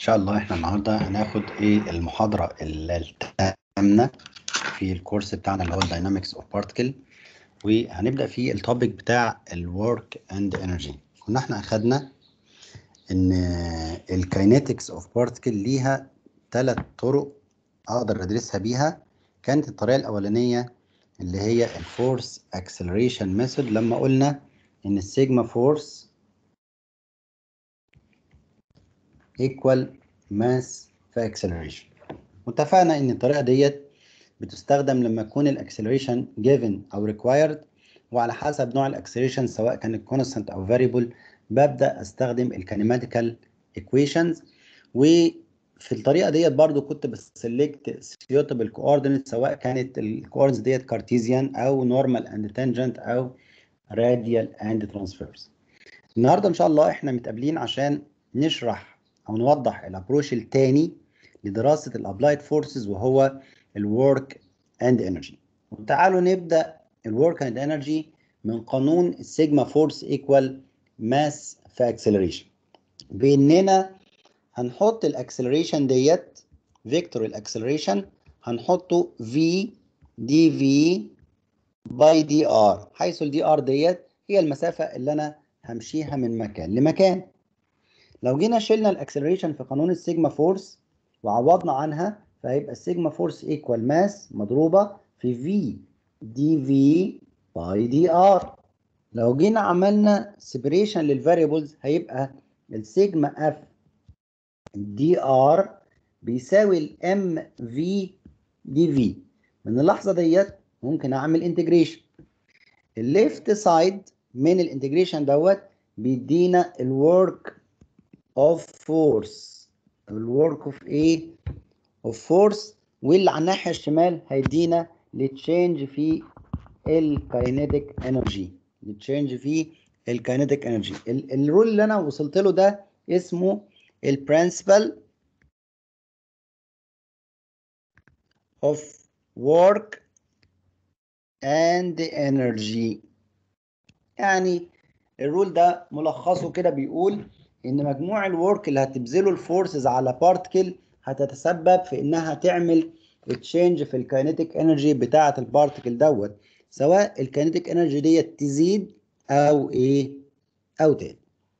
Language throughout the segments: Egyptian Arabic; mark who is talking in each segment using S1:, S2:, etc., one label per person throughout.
S1: شاء الله احنا النهارده هناخد ايه المحاضرة الثامنة في الكورس بتاعنا اللي هو الداينامكس اوف بارتكل وهنبدأ في التوبيك بتاع الورك اند انرجي كنا احنا اخدنا ان الكاينetics اوف بارتكل ليها ثلاث طرق اقدر ادرسها بيها كانت الطريقة الاولانية اللي هي الفورس اكسلريشن ميثود لما قلنا ان السيجما فورس equal mass في acceleration واتفقنا ان الطريقه ديت بتستخدم لما يكون الاكسلريشن given او required وعلى حسب نوع الاكسلريشن سواء كانت constant او variable ببدا استخدم الكينيماتيكال equations وفي الطريقه ديت برضو كنت بسلكت suitable coordinates سواء كانت الكوردينتس ديت كارتيزيان او normal and tangent او radial and transverse النهارده ان شاء الله احنا متقابلين عشان نشرح او نوضح الابروش الثاني لدراسه الابلايد فورسز وهو الورك اند انرجي وتعالوا نبدا الورك اند انرجي من قانون السيجما فورس ايكوال ماس في اكسلريشن باننا هنحط الاكسلريشن ديت فيكتور الاكسلريشن هنحطه في دي في باي دي ار حيث الدي ار ديت هي المسافه اللي انا همشيها من مكان لمكان لو جينا شلنا الاكسلريشن في قانون السيجما فورس وعوضنا عنها فهيبقى السيجما فورس ايكوال ماس مضروبه في في دي في باي دي ار لو جينا عملنا سيبريشن للفاريبلز هيبقى السيجما اف دي ار بيساوي الام في دي في من اللحظه ديت ممكن اعمل انتجريشن الليفت سايد من الانتجريشن دوت بيدينا الورك of force الورك اوف ايه of force واللي على الناحيه الشمال هيدينا التشينج في الكاينيتيك انرجي التشينج في الكاينيتيك انرجي الرول اللي انا وصلت له ده اسمه البرنسبل of work and energy يعني الرول ده ملخصه كده بيقول ان مجموع الورك اللي هتبذله الفورسز على بارتكل هتتسبب في انها تعمل تشينج في الكاينيتيك انرجي بتاعه البارتكل دوت سواء الكاينيتيك انرجي ديت تزيد او ايه او تقل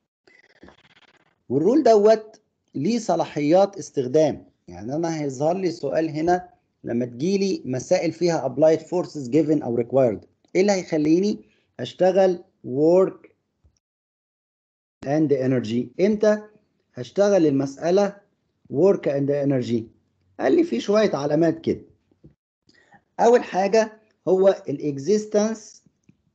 S1: والرول دوت ليه صلاحيات استخدام يعني انا هيظهر لي سؤال هنا لما تجيلي مسائل فيها applied forces given او required ايه اللي هيخليني اشتغل work and energy امتى هشتغل المسألة work and energy قال لي في شوية علامات كده أول حاجة هو الاكزيستنس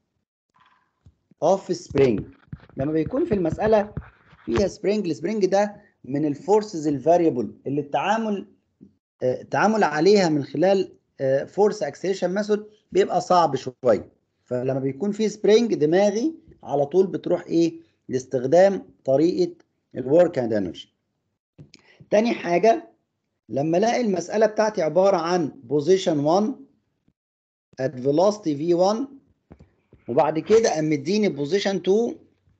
S1: of spring لما بيكون في المسألة فيها spring السبرينج ده من الفورسز الفاريبل اللي التعامل التعامل عليها من خلال فورس اكسلريشن ميثود بيبقى صعب شويه فلما بيكون في سبرينج دماغي على طول بتروح ايه لاستخدام طريقة الورك اند انرجي تاني حاجة لما الاقي المسألة بتاعتي عبارة عن بوزيشن 1 at velocity v1 وبعد كده قام مديني بوزيشن 2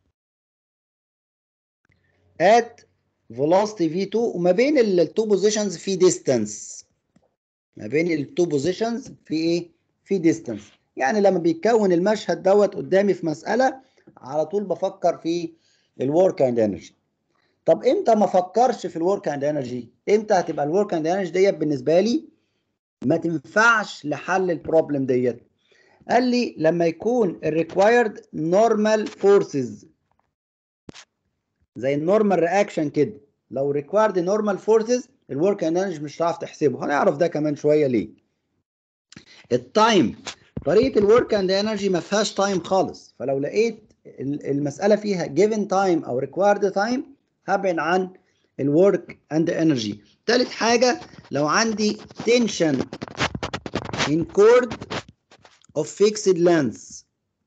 S1: at velocity v2 وما بين التو بوزيشنز في distance ما بين التو بوزيشنز في ايه؟ في distance يعني لما بيتكون المشهد دوت قدامي في مسألة على طول بفكر في الورك اند انرجي طب امتى ما افكرش في الورك اند انرجي امتى هتبقى الورك اند انرجي ديت بالنسبه لي ما تنفعش لحل البروبلم ديت قال لي لما يكون الريكوايرد نورمال فورسز زي النورمال رياكشن كده لو ريكوايرد نورمال فورسز الورك اند انرجي مش هتعرف تحسبه هنعرف ده كمان شويه ليه التايم طريقه الورك اند انرجي ما فيهاش تايم خالص فلو لقيت المسألة فيها given time أو required time هبعد عن الورك and energy. تالت حاجة لو عندي tension in cord of fixed length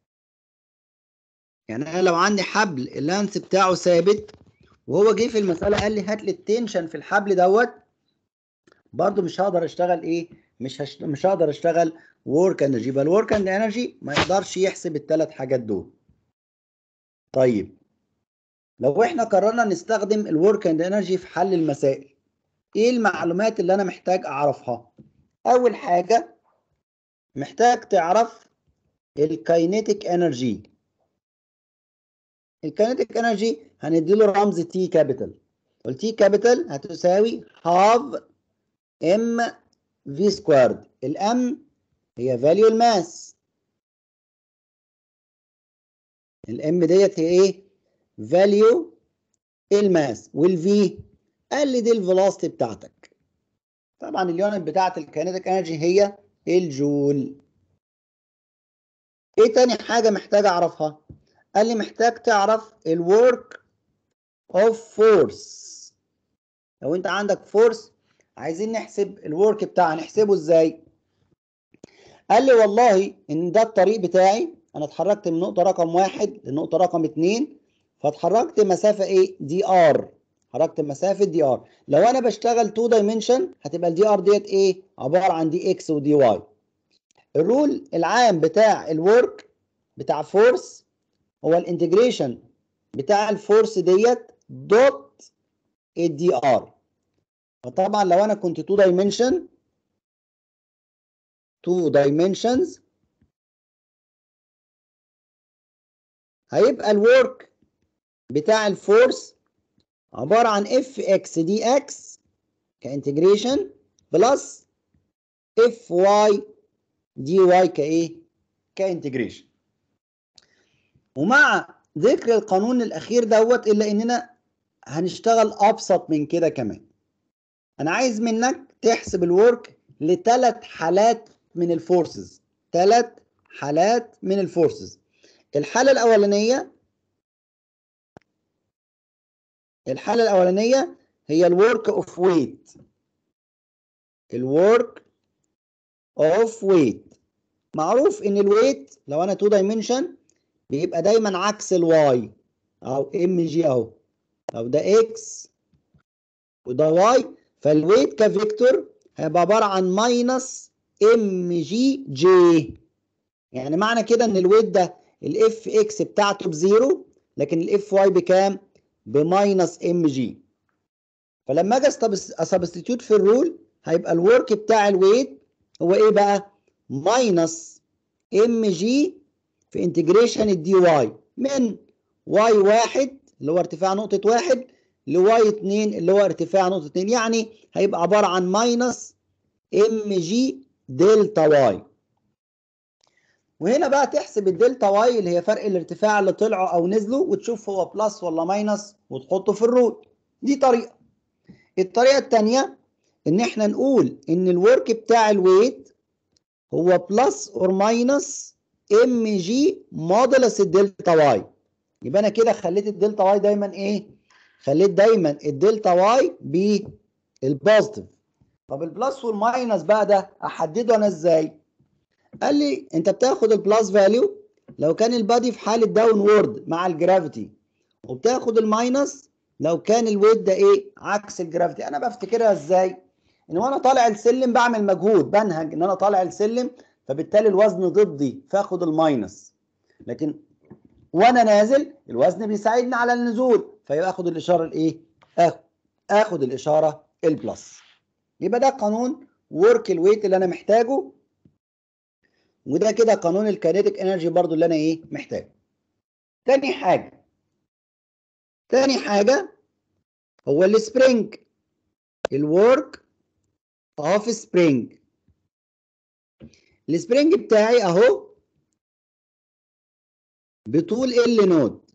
S1: يعني أنا لو عندي حبل اللانس بتاعه ثابت وهو جه في المسألة قال لي هات لي التنشن في الحبل دوت برضه مش هقدر اشتغل ايه؟ مش هشت... مش هقدر اشتغل ورك انرجي يبقى الورك اند انرجي ما يقدرش يحسب الثلاث حاجات دول. طيب لو احنا قررنا نستخدم الورك اند انرجي في حل المسائل ايه المعلومات اللي انا محتاج اعرفها اول حاجه محتاج تعرف الكاينيتيك انرجي الكاينيتيك انرجي هنديله رمز تي كابيتال والتي كابيتال هتساوي هاف ام في سكوارد الام هي فاليو الماس الام ديت هي ايه فاليو الماس والفي قال لي دي الفيلوسيتي بتاعتك طبعا اليونت بتاعت الكاينيتيك انرجي هي الجول ايه تاني حاجه محتاج اعرفها قال لي محتاج تعرف الورك اوف فورس لو انت عندك فورس عايزين نحسب الورك بتاعها نحسبه ازاي قال لي والله ان ده الطريق بتاعي انا اتحركت من نقطه رقم واحد لنقطه رقم اتنين فاتحركت مسافه ايه دي ار حركت مسافه دي ار لو انا بشتغل 2 دايمنشن هتبقى الدي ار ديت ايه عباره عن دي اكس ودي واي الرول العام بتاع الورك بتاع فورس هو الانتجريشن بتاع الفورس ديت دوت الدي ار فطبعا لو انا كنت 2 دايمنشن 2 دايمنشنز هيبقى الورك بتاع الفورس عبارة عن اف اكس دي اكس كانتجريشن بلس اف واي دي واي كايه كانتجريشن ومع ذكر القانون الاخير دوت الا اننا هنشتغل ابسط من كده كمان انا عايز منك تحسب الورك لثلاث حالات من الفورسز ثلاث حالات من الفورسز الحالة الأولانية الحالة الأولانية هي الورك اوف ويت الورك اوف ويت معروف ان الويت لو انا 2 دايمنشن بيبقى دايما عكس الواي او ام جي اهو لو ده اكس وده واي فالويت كفيكتور هيبقى عباره عن ماينس ام جي جي يعني معنى كده ان الويت ده الاف اكس بتاعته بزيرو لكن الاف واي بكام؟ بماينس ام جي فلما اجي اسبستيتيوت في الرول هيبقى الورك بتاع الويت هو ايه بقى؟ ماينس ام جي في انتجريشن الدي واي من واي واحد اللي هو ارتفاع نقطة واحد لواي اتنين اللي هو ارتفاع نقطة اتنين يعني هيبقى عبارة عن ماينس ام جي دلتا واي وهنا بقى تحسب الدلتا واي اللي هي فرق الارتفاع اللي طلعوا او نزلوا وتشوف هو بلس ولا ماينس وتحطه في الرول دي طريقة الطريقة التانية ان احنا نقول ان الورك بتاع الويت هو بلس اور ماينس ام جي مودلس الدلتا واي يبقى انا كده خليت الدلتا واي دايما ايه خليت دايما الدلتا واي بالبوزيتيف طب البلس والماينس بقى ده احدده انا ازاي قال لي انت بتاخد البلس فاليو لو كان البادي في حاله داون وورد مع الجرافيتي وبتاخد الماينس لو كان الويت ده ايه عكس الجرافيتي انا بفتكرها ازاي ان وانا طالع السلم بعمل مجهود بنهج ان انا طالع السلم فبالتالي الوزن ضدي فاخد الماينس لكن وانا نازل الوزن بيساعدني على النزول فيبقى اخد الاشاره الايه اخد اخد الاشاره البلس يبقى ده قانون ورك الويت اللي انا محتاجه وده كده قانون الكينيتيك انرجي برضو اللي انا ايه محتاجه تاني حاجه تاني حاجه هو السبرينج الورك اوف سبرينج السبرينج بتاعي اهو بطول ال نود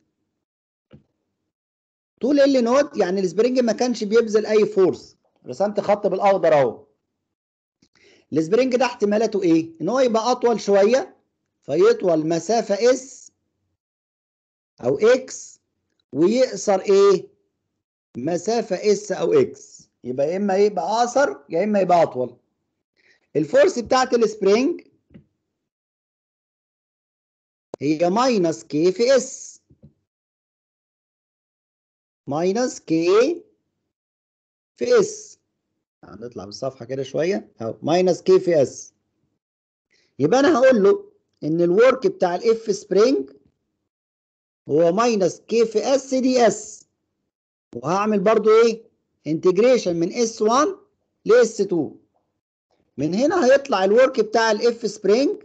S1: طول ال نود يعني السبرينج ما كانش بيبذل اي فورس رسمت خط بالاخضر اهو السبرينج ده احتمالاته ايه ان هو يبقى اطول شويه فيطول مسافه اس او اكس ويقصر ايه مسافه اس او اكس يبقى يا اما يبقى اقصر يا اما يبقى اطول الفورس بتاعت السبرينج هي ماينس كي في اس ماينس كي في اس هنطلع بالصفحه كده شويه اهو ماينس كي في اس يبقى انا هقول له ان الورك بتاع الاف سبرينج هو ماينس كي في اس دي اس وهعمل برضو ايه انتجريشن من اس 1 ل اس 2 من هنا هيطلع الورك بتاع الاف سبرينج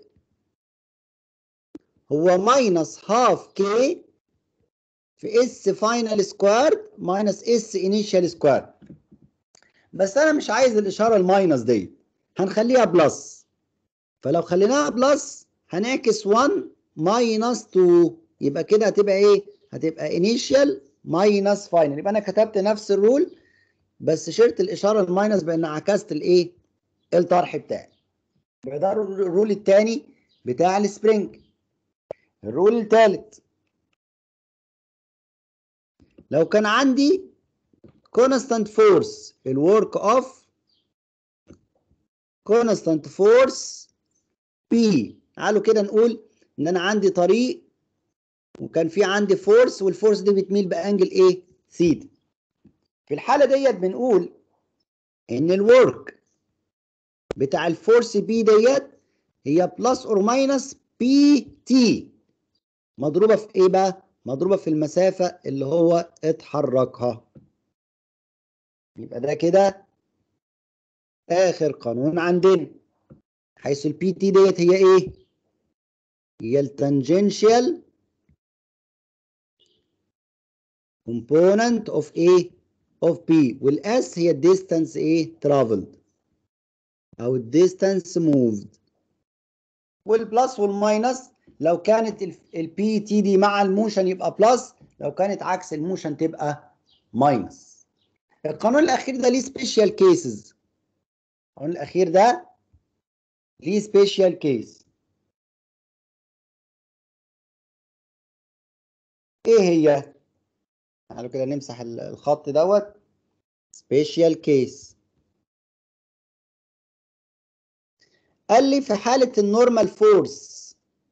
S1: هو ماينس هاف كي في اس فاينل سكوير ماينس اس انيشال سكوير بس انا مش عايز الاشاره الماينس دي هنخليها بلس فلو خليناها بلس هنعكس 1 ماينس 2 يبقى كده هتبقى ايه هتبقى انيشال ماينس فاينل يبقى انا كتبت نفس الرول بس شلت الاشاره الماينس بان عكست الايه الطرح بتاعي يبقى ده الرول الثاني بتاع السبرينج الرول الثالث لو كان عندي constant force الورك اوف constant force P تعالوا كده نقول ان انا عندي طريق وكان في عندي فورس والفورس دي بتميل بانجل ايه ثيتا في الحاله ديت بنقول ان الورك بتاع الفورس بي ديت هي بلس اور ماينس بي تي مضروبه في ايه بقى مضروبه في المسافه اللي هو اتحركها يبقى ده كده اخر قانون عندنا حيث البي تي ديت هي ايه هي التانجنشال component of A of B والاس هي الديستانس ايه traveled او الديستانس moved والبلس والماينس لو كانت البي تي دي مع الموشن يبقى بلس لو كانت عكس الموشن تبقى ماينس القانون الاخير ده ليه سبيشال كيسز القانون الاخير ده ليه سبيشال كيس ايه هي تعالوا كده نمسح الخط دوت سبيشال كيس قال لي في حالة النورمال فورس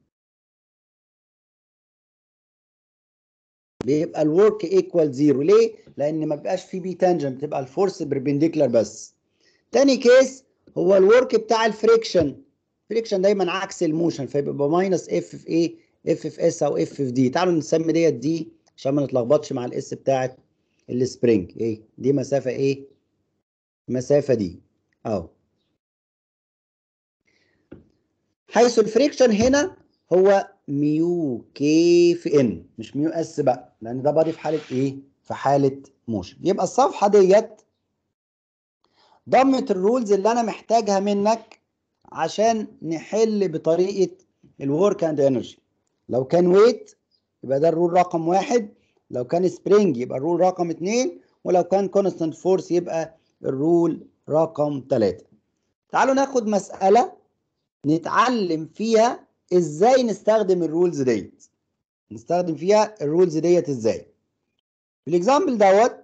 S1: بيبقى الورك ايكوال زيرو ليه؟ لأن ما بيبقاش في بي تانجنت بتبقى الفورس بربنديكولار بس. تاني كيس هو الورك بتاع الفريكشن فريكشن دايما عكس الموشن فيبقى ماينس اف في ايه؟ اف في اس او اف في دي تعالوا نسمي ديت دي عشان ما نتلخبطش مع الاس بتاعت السبرينج ايه دي مسافه ايه مسافه دي اهو حيث الفريكشن هنا هو ميو كي في ان مش ميو اس بقى لان ده بادي في حاله ايه في حاله موشن يبقى الصفحه ديت ضمت الرولز اللي انا محتاجها منك عشان نحل بطريقه الورك اند انرجي لو كان ويت يبقى ده الرول رقم واحد لو كان سبرينج يبقى الرول رقم اتنين ولو كان كونستانت فورس يبقى الرول رقم تلاتة تعالوا ناخد مسألة نتعلم فيها ازاي نستخدم الرولز ديت نستخدم فيها الرولز ديت ازاي في الاكزامبل دوت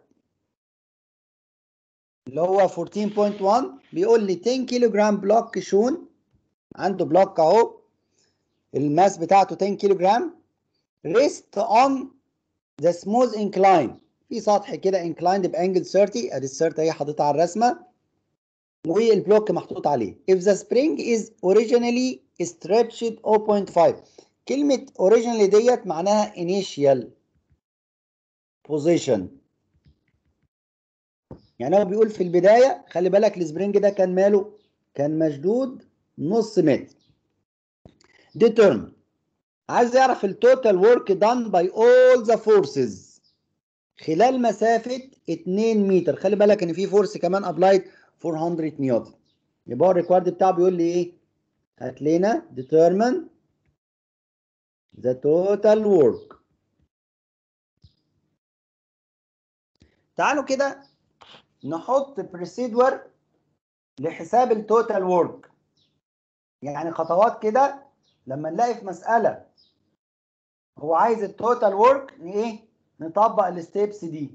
S1: اللي هو 14.1 بيقول لي 10 كيلو جرام بلوك شون عنده بلوك اهو الماس بتاعته 10 كيلو جرام rest on the smooth incline في سطح كده inclined بانجل 30 ادي ال 30 اهي حاططها على الرسمه والبلوك محطوط عليه if the spring is originally stretched 0.5 كلمة originally ديت معناها initial position يعني هو بيقول في البداية خلي بالك السبرينج ده كان ماله كان مشدود نص متر determine عايز يعرف التوتال ورك done by all the forces خلال مسافة 2 متر خلي بالك ان في فورس كمان ابلايد 400 نيوتن يبقى الريكوارد بتاعه بيقول لي ايه هات لنا determine the total work تعالوا كده نحط procedure لحساب التوتال ورك يعني خطوات كده لما نلاقي في مسألة هو عايز التوتال ورك ايه نطبق الستيبس دي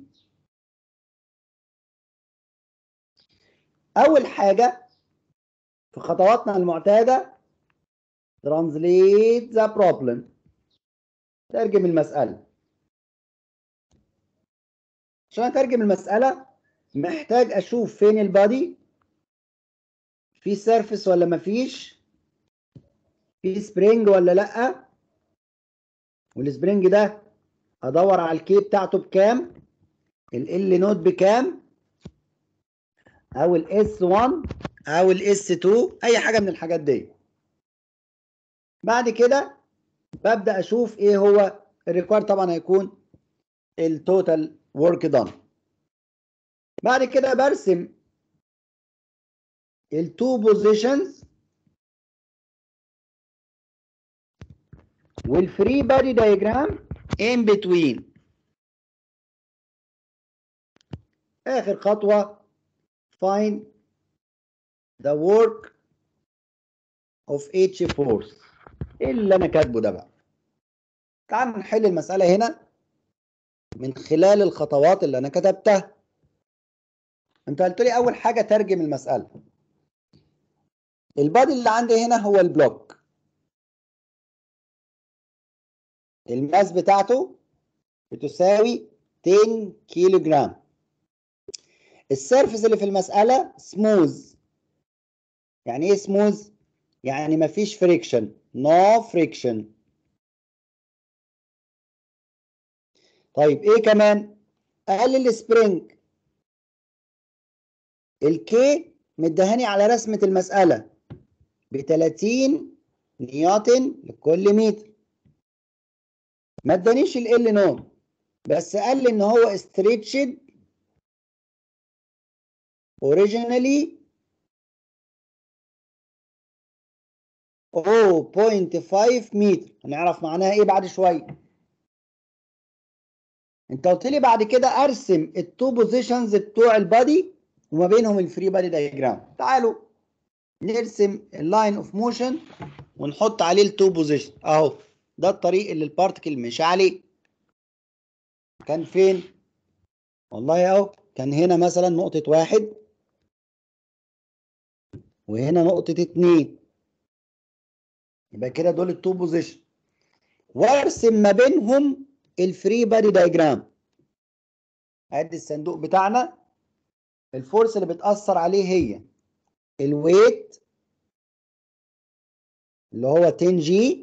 S1: اول حاجه في خطواتنا المعتاده translate the problem ترجم المساله عشان اترجم المساله محتاج اشوف فين البادي في سيرفيس ولا مفيش في سبرينج ولا لا والسبرينج ده ادور على الكي بتاعته بكام ال نوت بكام او الاس 1 او الاس 2 اي حاجه من الحاجات دي بعد كده ببدا اشوف ايه هو الريكوير طبعا هيكون التوتال ورك دان بعد كده برسم التو بوزيشنز والفري بادي دايجرام in between اخر خطوه find the work of each force ايه اللي انا كاتبه ده بقى تعال نحل المساله هنا من خلال الخطوات اللي انا كتبتها انت قلت لي اول حاجه ترجم المساله البادي اللي عندي هنا هو البلوك الماس بتاعته بتساوي 10 كيلو جرام السيرفس اللي في المسألة سموز يعني ايه سموز؟ يعني مفيش فريكشن نو فريكشن طيب ايه كمان؟ اقلل السبرينج الكي مدهاني على رسمة المسألة ب 30 نيوتن لكل متر ما ادانيش ال نوم بس قال لي ان هو استريتشد originally 0.5 متر هنعرف معناها ايه بعد شويه انت قلت لي بعد كده ارسم التو بوزيشنز بتوع البادي وما بينهم الفري بادي دايجرام تعالوا نرسم اللاين اوف موشن ونحط عليه التو بوزيشن اهو ده الطريق اللي البارتكل مشي عليه كان فين والله اهو كان هنا مثلا نقطة واحد وهنا نقطة اتنين يبقى كده دول التو بوزيشن وارسم ما بينهم الفري بادي دايجرام ادي الصندوق بتاعنا الفورس اللي بتأثر عليه هي الويت اللي هو 10 جي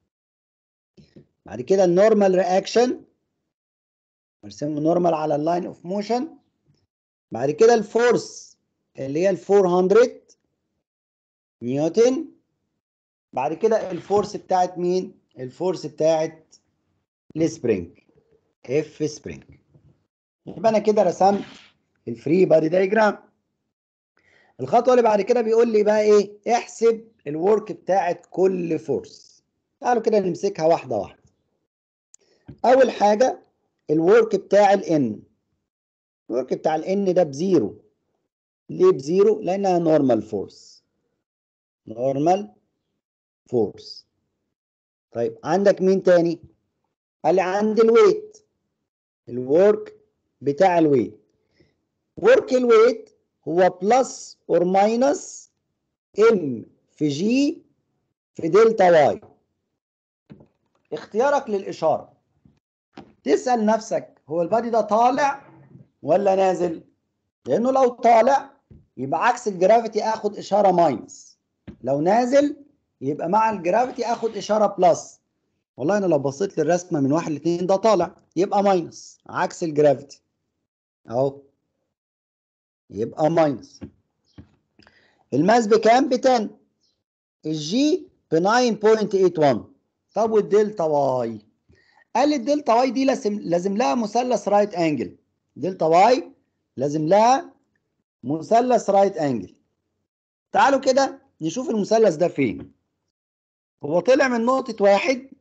S1: بعد كده النورمال رياكشن برسمه نورمال على اللاين اوف موشن بعد كده الفورس اللي هي ال 400 نيوتن بعد كده الفورس بتاعت مين الفورس بتاعت السبرينج اف سبرينج يبقى انا كده رسمت الفري بادي دايجرام الخطوه اللي بعد كده بيقول لي بقى ايه احسب الورك بتاعت كل فورس تعالوا كده نمسكها واحده واحده اول حاجه الورك بتاع الان الورك بتاع الان ده بزيرو ليه بزيرو لانها نورمال فورس نورمال فورس طيب عندك مين تاني قال لي عندي الويت الورك بتاع الويت ورك الويت هو بلس اور ماينس ام في جي في دلتا واي اختيارك للاشاره تسال نفسك هو البادي ده طالع ولا نازل لانه لو طالع يبقى عكس الجرافيتي اخد اشاره ماينس لو نازل يبقى مع الجرافيتي اخد اشاره بلس والله انا لو بصيت للرسمه من واحد لاتنين ده طالع يبقى ماينس عكس الجرافيتي اهو يبقى ماينس الماس بكام ب 10 الجي ب 9.81 طب والدلتا واي قال لي الدلتا واي دي لازم لازم لها مثلث رايت انجل دلتا واي لازم لها مثلث رايت انجل تعالوا كده نشوف المثلث ده فين هو طلع من نقطة واحد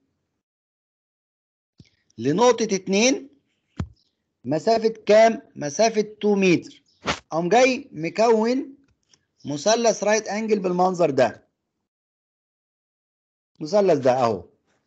S1: لنقطة اتنين مسافة كام؟ مسافة 2 متر قام جاي مكون مثلث رايت انجل بالمنظر ده المثلث ده اهو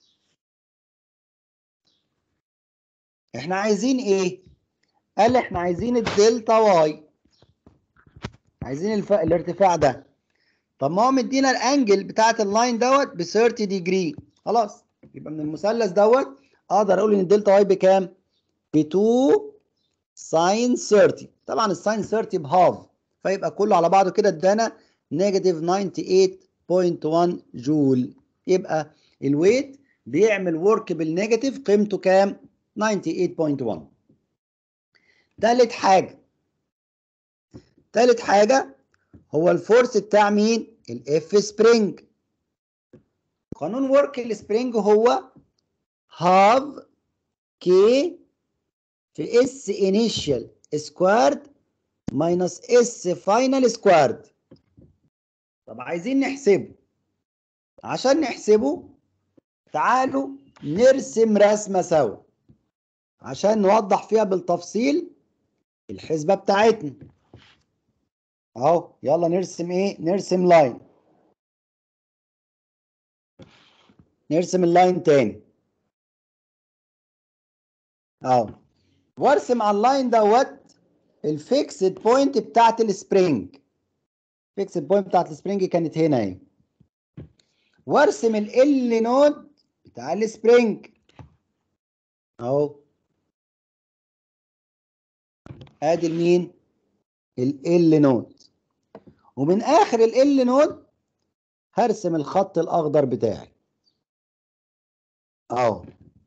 S1: احنا عايزين ايه قال احنا عايزين الدلتا واي عايزين الف... الارتفاع ده طب ما هو مدينا الانجل بتاعت اللاين دوت ب 30 ديجري خلاص يبقى من المثلث دوت اقدر اقول ان الدلتا واي بكام ب 2 ساين 30 طبعا الساين 30 بهاف فيبقى كله على بعضه كده ادانا نيجاتيف 98.1 جول يبقى الويت بيعمل ورك بالنيجاتيف قيمته كام 98.1 تالت حاجة تالت حاجة هو الفورس بتاع مين؟ الاف سبرينج قانون ورك السبرينج هو هاف كي في اس انيشال سكوارد ماينس اس فاينل سكوارد طب عايزين نحسبه عشان نحسبه تعالوا نرسم رسمة سوا عشان نوضح فيها بالتفصيل الحسبة بتاعتنا اهو يلا نرسم ايه نرسم لاين نرسم اللاين تاني اهو وارسم على اللاين دوت الفيكسد بوينت بتاعت السبرينج الفيكسد بوينت بتاعت السبرينج كانت هنا اهي وارسم ال نود بتاع السبرينج اهو ادي المين ال نود ومن اخر ال نود هرسم الخط الاخضر بتاعي اهو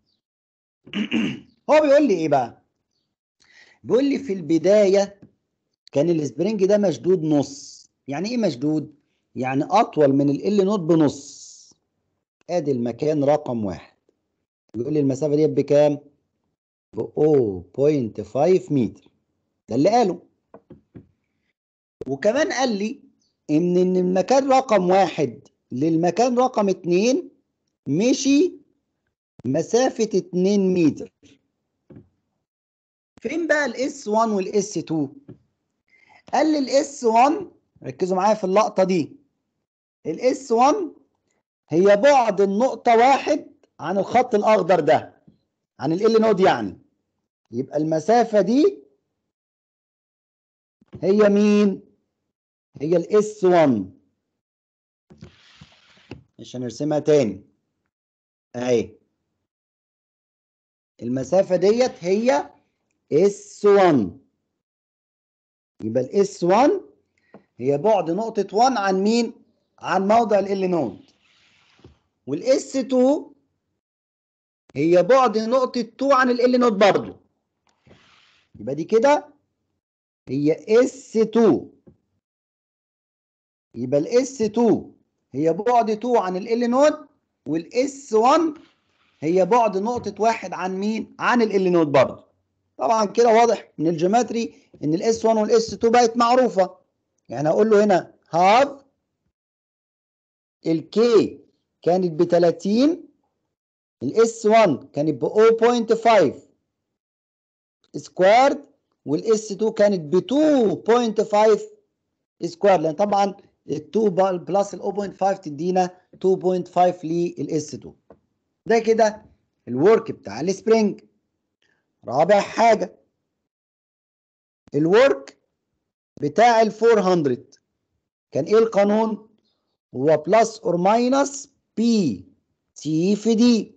S1: هو بيقول لي ايه بقى بيقول لي في البدايه كان السبرينج ده مشدود نص يعني ايه مشدود يعني اطول من ال نود بنص ادي المكان رقم واحد بيقول لي المسافه ديت بكام ب 0.5 متر ده اللي قاله وكمان قال لي ان ان المكان رقم واحد للمكان رقم اتنين مشي مسافة 2 متر فين بقى الاس 1 والاس 2 قال لي الاس 1 ركزوا معايا في اللقطة دي الاس 1 هي بعد النقطة واحد عن الخط الأخضر ده عن ال نود يعني يبقى المسافة دي هي مين؟ هي الاس 1 عشان نرسمها تاني اهي المسافة ديت هي اس 1 يبقى الاس 1 هي بعد نقطة 1 عن مين؟ عن موضع ال نود والاس 2 هي بعد نقطة 2 عن ال نود برضو يبقى دي كده هي اس 2 يبقى الاس 2 هي بعد 2 عن ال نود والاس 1 هي بعد نقطة واحد عن مين؟ عن ال نود برضه. طبعا كده واضح من الجيومتري ان الاس 1 والاس 2 بقت معروفة. يعني هقول له هنا هاف الكي كانت ب 30 الاس 1 كانت ب 0.5 سكوارد والاس 2 كانت ب 2.5 سكوير لان طبعا ال 2 بلس ال 0.5 تدينا 2.5 للاس 2 ده كده الورك بتاع السبرينج رابع حاجه الورك بتاع ال 400 كان ايه القانون هو بلس اور ماينس بي تي في دي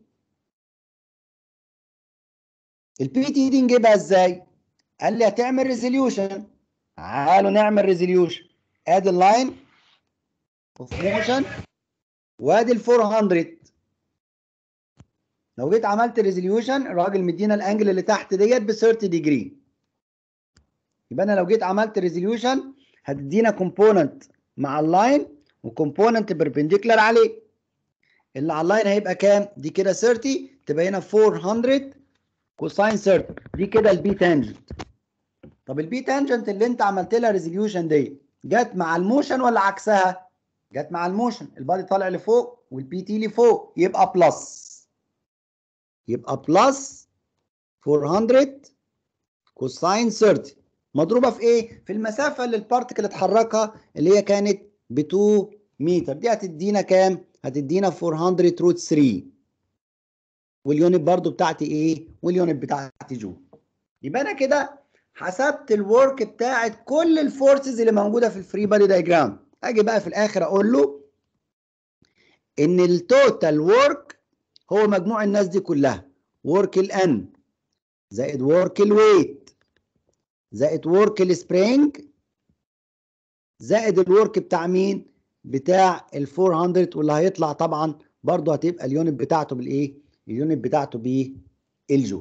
S1: البي تي دي نجيبها ازاي قال لي هتعمل ريزوليوشن تعالوا نعمل ريزوليوشن ادي اللاين اوف موشن وادي ال 400 لو جيت عملت ريزوليوشن الراجل مدينا الانجل اللي تحت ديت ب 30 ديجري يبقى انا لو جيت عملت ريزوليوشن هتدينا كومبوننت مع اللاين وكومبوننت بربنديكولار عليه اللي على اللاين هيبقى كام دي كده 30 تبقى هنا 400 كوساين 30 دي كده البي تانجنت طب البي تانجنت اللي انت عملت لها ريزوليوشن دي جت مع الموشن ولا عكسها جت مع الموشن البادي طالع لفوق والبي تي لفوق يبقى بلس يبقى بلس 400 كوساين 30 مضروبه في ايه في المسافه اللي البارتكل اتحركها اللي هي كانت ب 2 متر دي هتدينا كام هتدينا 400 روت 3 واليونت برضو بتاعتي ايه واليونت بتاعتي جول يبقى انا كده حسبت الورك بتاعت كل الفورسز اللي موجوده في الفري بادي دايجرام اجي بقى في الاخر اقول له ان التوتال ورك هو مجموع الناس دي كلها ورك الان زائد ورك الويت زائد ورك السبرينج زائد الورك بتاع مين بتاع ال 400 واللي هيطلع طبعا برضه هتبقى اليونت بتاعته بالايه اليونت بتاعته بالجول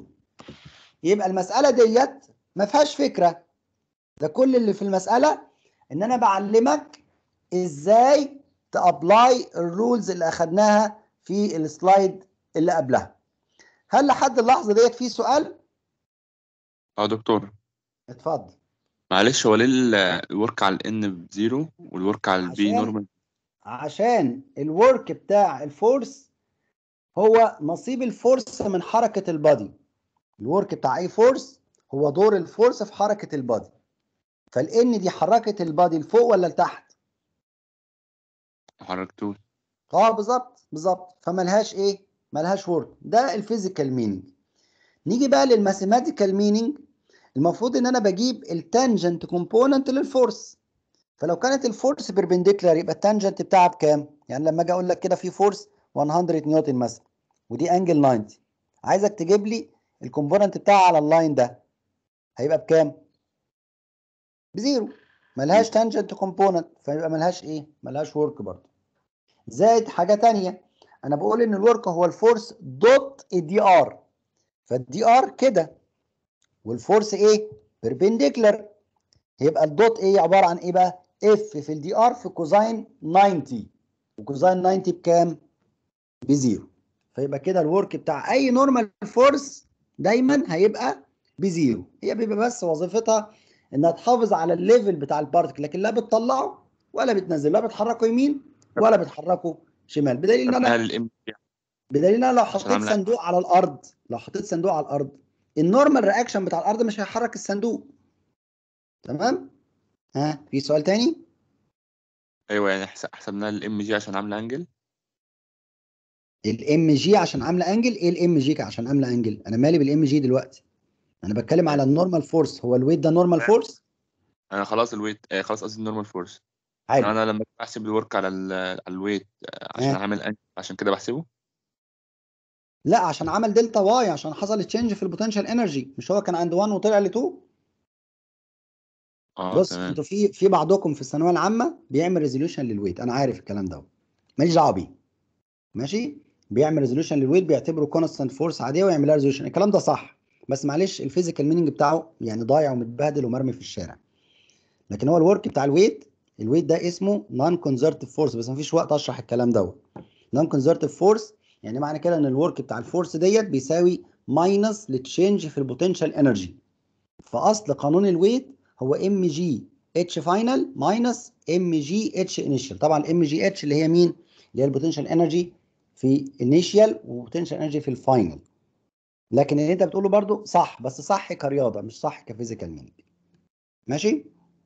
S1: يبقى المساله ديت ما فيهاش فكره ده كل اللي في المساله ان انا بعلمك ازاي تابلاي الرولز اللي اخدناها في السلايد اللي قبلها هل لحد اللحظه ديت في سؤال
S2: اه دكتور
S1: اتفضل
S2: معلش هو ليه ال- الورك على الان بزيرو والورك على البي
S1: عشان-
S2: نورمال
S1: عشان الورك بتاع الفورس هو نصيب الفورس من حركة البادي الورك بتاع اي فورس هو دور الفورس في حركة البادي فالان دي حركة البادي لفوق ولا لتحت
S2: حركتوش
S1: اه بالظبط بالظبط فملهاش ايه ملهاش ورك ده الفيزيكال مينينج نيجي بقى للماثيماتيكال مينينج المفروض ان انا بجيب التانجنت كومبوننت للفورس فلو كانت الفورس بيربنديكولار يبقى التانجنت بتاعها بكام يعني لما اجي اقول لك كده في فورس 100 نيوتن مثلا ودي انجل 90 عايزك تجيب لي الكومبوننت بتاعها على اللاين ده هيبقى بكام بزيرو ملهاش تانجنت كومبوننت فيبقى ملهاش ايه ملهاش ورك برضه زائد حاجه تانية انا بقول ان الورك هو الفورس دوت الدي ار فالدي ار كده والفورس ايه بيربنديكولار يبقى الدوت ايه عباره عن ايه بقى اف في الدي ار في كوزاين 90 وكوزاين 90 بكام بزيرو فيبقى كده الورك بتاع اي نورمال فورس دايما هيبقى بزيرو هي بيبقى بس وظيفتها انها تحافظ على الليفل بتاع البارتكل لكن لا بتطلعه ولا بتنزله لا بتحركه يمين ولا بتحركه شمال بدليل ان انا
S2: هل الام
S1: بدليل ان انا لو
S2: عشان
S1: حطيت
S2: عاملة-
S1: صندوق على الارض لو حطيت صندوق على الارض النورمال رياكشن بتاع الارض مش هيحرك الصندوق تمام ها في سؤال تاني
S2: ايوه يعني حس- حسبناها الام جي عشان عامله انجل
S1: الام جي عشان عامله انجل ايه الام جي عشان عامله انجل انا مالي بالام جي دلوقتي انا بتكلم على النورمال فورس هو الويت ده نورمال فورس
S2: انا خلاص الويت آه خلاص قصدي النورمال فورس
S1: حلو
S2: انا لما بحسب الورك على ال- على الويت آه، عشان
S1: آه.
S2: عامل انجل عشان كده بحسبه
S1: لا عشان عمل دلتا واي عشان حصل تشينج في البوتنشال انرجي مش هو كان عند 1 وطلع ل 2
S2: اه
S1: بص
S2: تمام
S1: انتوا في في بعضكم في الثانويه العامه بيعمل ريزوليوشن للويت انا عارف الكلام ده ماليش دعوه بيه ماشي بيعمل ريزوليوشن للويت بيعتبره كونستانت فورس عاديه ويعملها ريزوليوشن الكلام ده صح بس معلش الفيزيكال مينينج بتاعه يعني ضايع ومتبهدل ومرمي في الشارع لكن هو الورك بتاع الويت الويت ده اسمه نون كونزرتيف فورس بس مفيش وقت اشرح الكلام دوت نون كونزرتيف فورس يعني معنى كده ان الورك بتاع الفورس ديت بيساوي ماينس للتشينج في البوتنشال انرجي فاصل قانون الويت هو ام جي اتش فاينل ماينس ام جي اتش انيشال طبعا الام جي اتش اللي هي مين اللي هي البوتنشال انرجي في انيشال وبوتنشال انرجي في الفاينل لكن اللي انت بتقوله برضو صح بس صح كرياضه مش صح كفيزيكال مينينج ماشي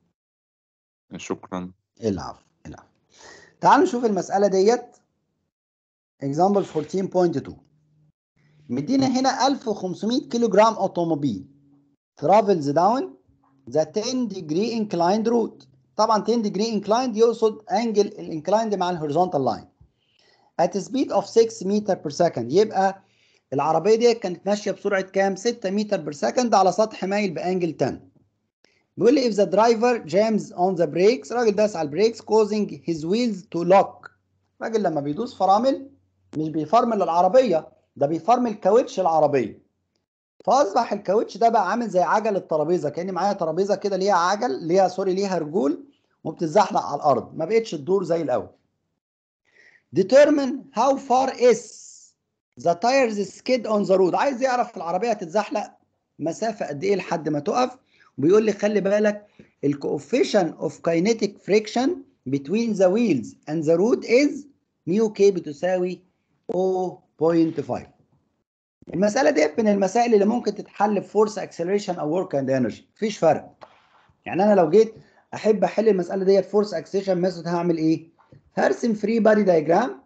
S2: شكرا
S1: العفو العفو تعالوا نشوف المساله ديت example 14.2 مدينا هنا 1500 كيلو جرام اوتوموبيل travels down the 10 degree inclined route طبعا 10 degree inclined يقصد انجل الانكلايند مع الهوريزونتال لاين at a speed of 6 meter per second يبقى العربيه دي كانت ماشيه بسرعه كام 6 متر بير سكند على سطح مايل بانجل 10 بيقول لي if the driver jams on the brakes راجل داس على البريكس causing his wheels to lock راجل لما بيدوس فرامل مش بيفرمل العربيه ده بيفرمل كاوتش العربيه فاصبح الكاوتش ده بقى عامل زي عجل الترابيزه كان معايا ترابيزه كده ليها عجل ليها سوري ليها رجول وبتتزحلق على الارض ما بقتش تدور زي الاول determine how far is the tires skid on the road عايز يعرف العربيه هتتزحلق مسافه قد ايه لحد ما تقف وبيقول لي خلي بالك الكوفيشن اوف كاينيتيك فريكشن between the wheels and the road is ميو كي بتساوي 0.5 المساله دي من المسائل اللي ممكن تتحل بفورس اكسلريشن او ورك اند انرجي مفيش فرق يعني انا لو جيت احب احل المساله ديت فورس اكسلريشن ميثود هعمل ايه هرسم فري بادي دايجرام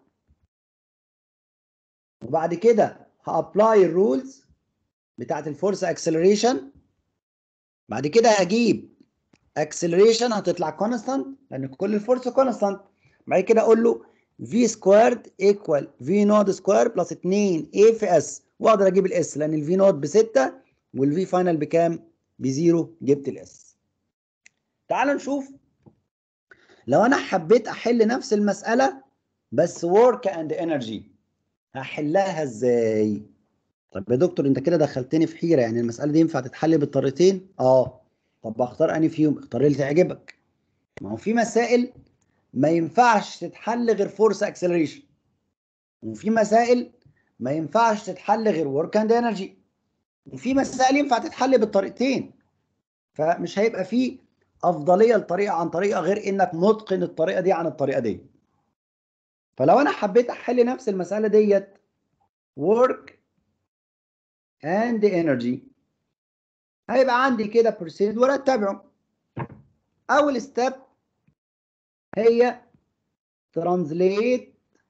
S1: وبعد كده هابلاي الرولز بتاعت الفورس اكسلريشن بعد كده هجيب اكسلريشن هتطلع كونستانت لان كل الفورس كونستانت بعد كده اقول له في سكويرد ايكوال في نود سكوير بلس 2 اي في اس واقدر اجيب الاس لان الفي نود ب 6 والفي فاينل بكام؟ بزيرو جبت الاس. تعال نشوف لو انا حبيت احل نفس المساله بس ورك اند انرجي هحلها ازاي؟ طب يا دكتور انت كده دخلتني في حيره يعني المساله دي ينفع تتحل بالطريقتين اه طب بختار انهي فيهم اختار اللي تعجبك ما هو في مسائل ما ينفعش تتحل غير فورس اكسلريشن وفي مسائل ما ينفعش تتحل غير ورك اند انرجي وفي مسائل ينفع تتحل بالطريقتين فمش هيبقى فيه افضليه لطريقه عن طريقه غير انك متقن الطريقه دي عن الطريقه دي فلو انا حبيت احل نفس المساله ديت work and energy هيبقى عندي كده بروسيدور اتبعه اول ستيب هي ترانزليت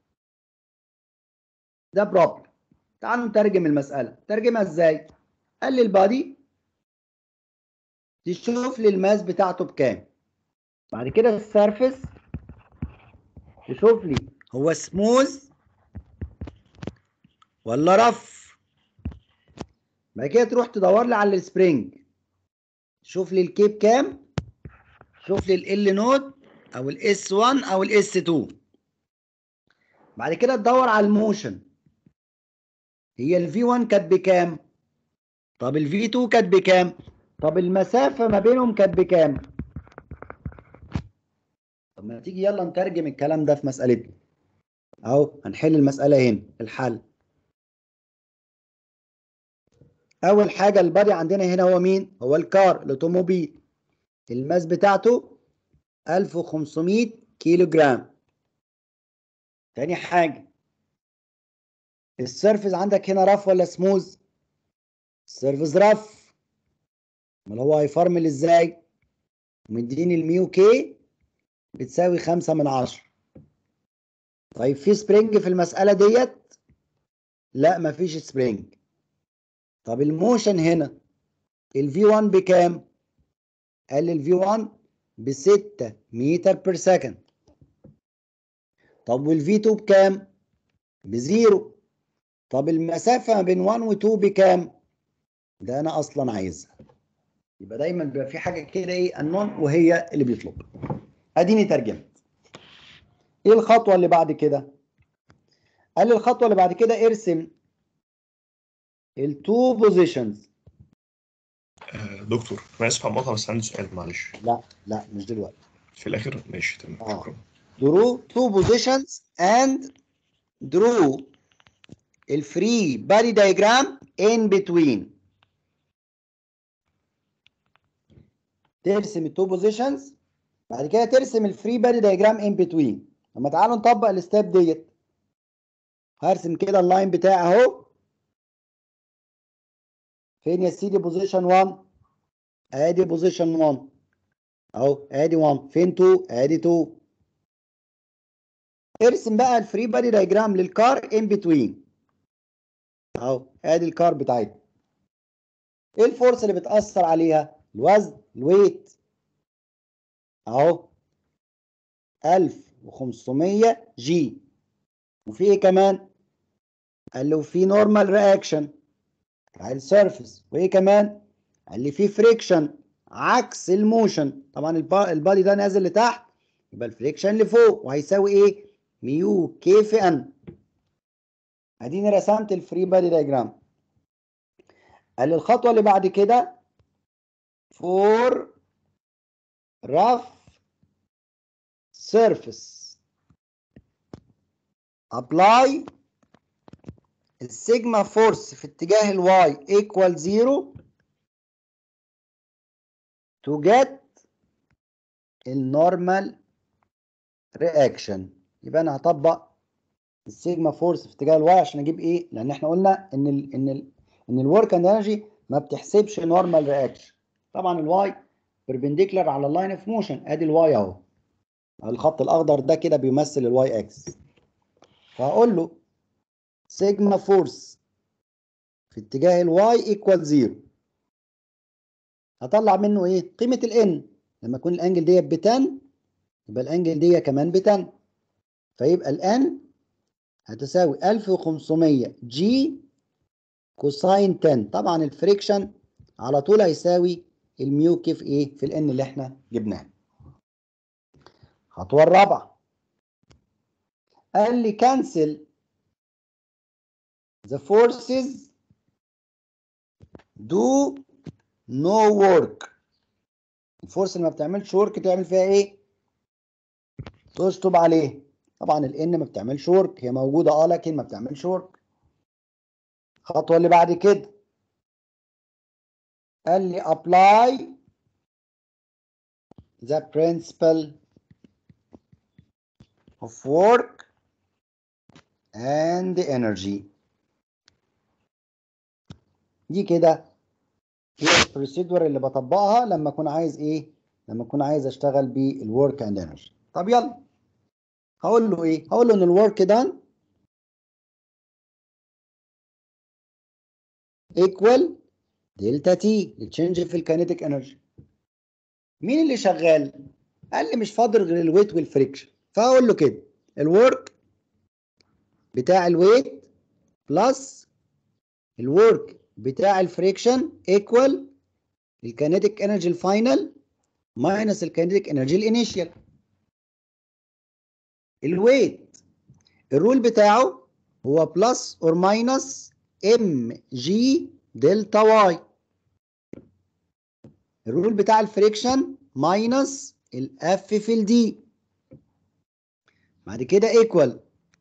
S1: ده بروبلم تعالوا نترجم المساله ترجمها ازاي قال لي البادي تشوف لي الماس بتاعته بكام بعد كده السيرفيس تشوف لي هو سموث ولا رف بعد كده تروح تدور لي على السبرينج شوف لي الكيب كام شوف لي ال نود او الاس 1 او الاس 2 بعد كده تدور على الموشن هي الفي 1 كانت بكام طب الفي 2 كانت بكام طب المسافه ما بينهم كانت بكام طب ما تيجي يلا نترجم الكلام ده في مسألتنا اهو هنحل المسألة هنا الحل أول حاجة البادي عندنا هنا هو مين؟ هو الكار الأوتوموبيل الماس بتاعته 1500 كيلو جرام تاني حاجة السيرفس عندك هنا رف ولا سموز؟ السيرفس رف امال هو هيفرمل ازاي؟ مديني الميو كي بتساوي خمسة من عشرة طيب في سبرينج في المسألة ديت لا مفيش سبرينج طب الموشن هنا الفي 1 بكام قال الفي 1 ب 6 متر بير سكند طب والفي 2 بكام بزيرو طب المسافة ما بين 1 و 2 بكام ده انا اصلا عايزها يبقى دايما بيبقى في حاجة كده ايه النون وهي اللي بيطلب اديني ترجمت ايه الخطوه اللي بعد كده قال لي الخطوه اللي بعد كده ارسم التو بوزيشنز
S3: آه، دكتور انا اسف على المقاطعه بس عندي سؤال معلش
S1: لا لا مش دلوقتي
S3: في الاخر ماشي تمام
S1: آه.
S3: شكرا
S1: draw two positions and draw الفري body diagram in between ترسم التو بوزيشنز بعد كده ترسم الفري بادي دايجرام ان بتوين لما تعالوا نطبق الستيب ديت هرسم كده اللاين بتاعي اهو فين يا سيدي بوزيشن 1 ادي بوزيشن 1 اهو ادي 1 فين 2 ادي 2 ارسم بقى الفري بادي دايجرام للكار ان بتوين اهو ادي الكار بتاعتنا ايه الفورس اللي بتأثر عليها الوزن الويت اهو 1500 جي وفي ايه كمان قال له في نورمال رياكشن على السيرفيس وايه كمان قال لي في فريكشن عكس الموشن طبعا البا- البادي ده نازل لتحت يبقى الفريكشن لفوق وهيساوي ايه ميو كي في ان اديني رسمت الفري بادي دايجرام قال لي الخطوه اللي بعد كده فور rough surface apply السيجما فورس في اتجاه الواي equal zero to get النورمال رياكشن يبقى انا هطبق السيجما فورس في اتجاه الواي عشان اجيب ايه لان احنا قلنا ان ال ان ال ان الورك اند انرجي ما بتحسبش نورمال رياكشن طبعا الواي بيربنديكولار على اللاين اوف موشن ادي الواي اهو الخط الاخضر ده كده بيمثل الواي اكس فهقول له سيجما فورس في اتجاه الواي ايكوال زيرو هطلع منه ايه قيمه الان لما يكون الانجل ديت ب 10 يبقى الانجل دي كمان ب 10 فيبقى الان هتساوي 1500 جي كوساين 10 طبعا الفريكشن على طول هيساوي الميو كي في ايه في الان اللي احنا جبناه الخطوه الرابعه قال لي كانسل the forces do no work الفورس اللي ما بتعملش ورك تعمل فيها ايه تشطب عليه طبعا الان ما بتعملش ورك هي موجوده اه لكن ما بتعملش ورك الخطوه اللي بعد كده قال لي apply the principle of work and energy دي كده هي البروسيدور اللي بطبقها لما اكون عايز ايه لما اكون عايز اشتغل بالورك اند انرجي طب يلا هقول له ايه هقول له ان الورك دان ايكوال دلتا تي التشينج في الكينيتيك انرجي مين اللي شغال قال لي مش فاضل غير الويت والفريكشن فهقول له كده الورك بتاع الويت بلس الورك بتاع الفريكشن ايكوال الكينيتيك انرجي الفاينل ماينس الكينيتيك انرجي الانيشال الويت الرول بتاعه هو بلس اور ماينس ام جي دلتا واي الرول بتاع الفريكشن ماينس الاف في الدي بعد كده ايكوال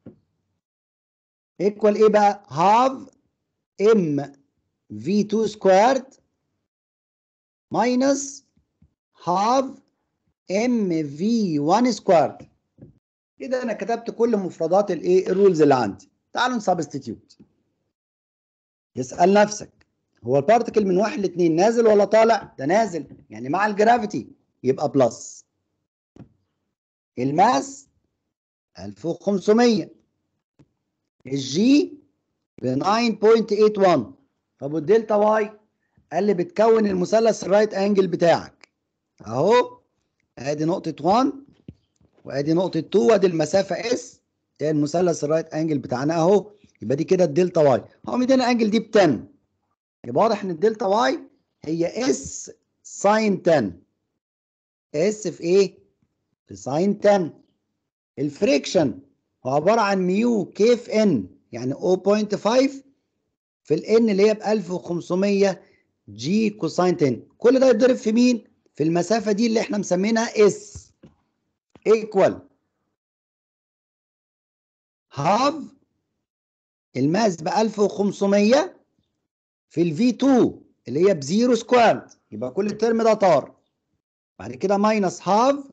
S1: ايكوال ايه بقى هاف ام في 2 سكويرد ماينس هاف ام في 1 سكويرد كده انا كتبت كل مفردات الايه الرولز اللي عندي تعالوا نسبستيتيوت يسال نفسك هو البارتكل من واحد لاثنين نازل ولا طالع ده نازل يعني مع الجرافيتي يبقى بلس الماس 1500 الجي ب 9.81 طب والدلتا واي قال لي بتكون المثلث الرايت انجل بتاعك اهو ادي نقطة 1 وادي نقطة 2 وادي المسافة اس هي المثلث الرايت انجل بتاعنا اهو يبقى دي كده الدلتا واي هو مدينا الانجل دي ب 10 يبقى واضح ان الدلتا واي هي اس ساين 10 اس في ايه؟ في ساين 10 الفريكشن هو عبارة عن ميو كيف ان يعني 0.5 في الان اللي هي ب 1500 جي كوساين 10 كل ده يتضرب في مين؟ في المسافة دي اللي احنا مسمينها اس ايكوال هاف الماس ب 1500 في الفي 2 اللي هي بزيرو سكويرد يبقى كل الترم ده طار بعد كده ماينس هاف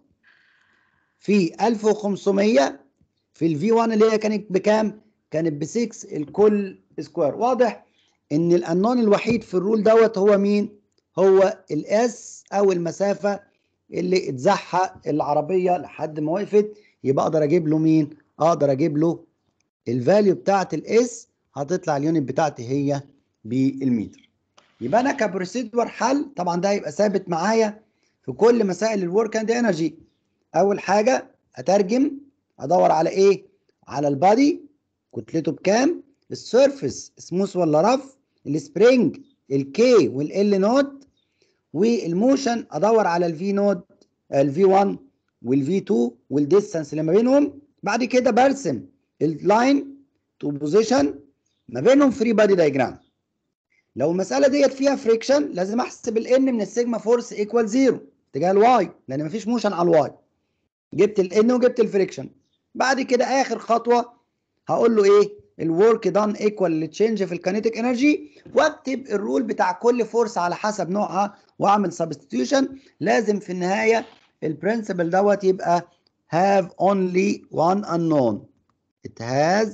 S1: في 1500 في الفي 1 اللي هي كانت بكام؟ كانت ب 6 الكل سكوير واضح ان الانون الوحيد في الرول دوت هو مين؟ هو الاس او المسافه اللي اتزحق العربيه لحد ما وقفت يبقى اقدر اجيب له مين؟ اقدر اجيب له الفاليو بتاعت الاس هتطلع اليونت بتاعتي هي بالمتر يبقى انا كبروسيدور حل طبعا ده هيبقى ثابت معايا في كل مسائل الورك اند انرجي اول حاجه اترجم ادور على ايه على البادي كتلته بكام السيرفيس سموث ولا رف السبرينج الكي والال نود والموشن ادور على الفي نود الفي 1 والفي 2 والديستانس اللي ما بينهم بعد كده برسم اللاين تو بوزيشن ما بينهم فري بادي دايجرام لو المساله ديت فيها فريكشن لازم احسب الان من السيجما فورس ايكوال زيرو اتجاه الواي لان مفيش موشن على الواي جبت الان وجبت الفريكشن بعد كده اخر خطوه هقول له ايه الورك دان ايكوال للتشينج في الكينيتيك انرجي واكتب الرول بتاع كل فورس على حسب نوعها واعمل سبستيوشن لازم في النهايه البرنسبل دوت يبقى have only one unknown it has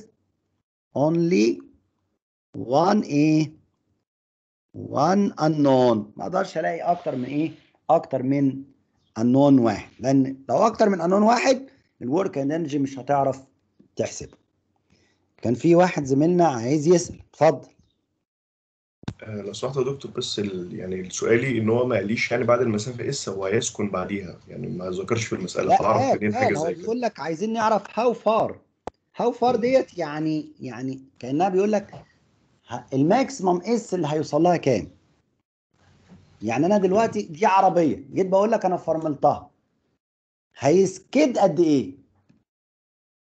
S1: only one ايه one unknown ما اقدرش الاقي اكتر من ايه اكتر من unknown واحد لان لو اكتر من unknown واحد الورك انرجي مش هتعرف تحسبه كان في واحد زميلنا عايز يسال اتفضل
S3: آه، لو سمحت يا دكتور بس ال... يعني سؤالي ان هو ما قاليش يعني بعد المسافه اس هو هيسكن بعديها يعني ما ذكرش في المساله
S1: لا
S3: فاعرف
S1: قال
S3: منين
S1: قال
S3: حاجه
S1: هو
S3: زي كده
S1: بيقول لك عايزين نعرف هاو فار هاو فار ديت يعني يعني كانها بيقول لك ه- الماكسيمم اس اللي هيوصل لها كام يعني انا دلوقتي دي عربيه جيت بقول لك انا فرملتها هيسكد قد ايه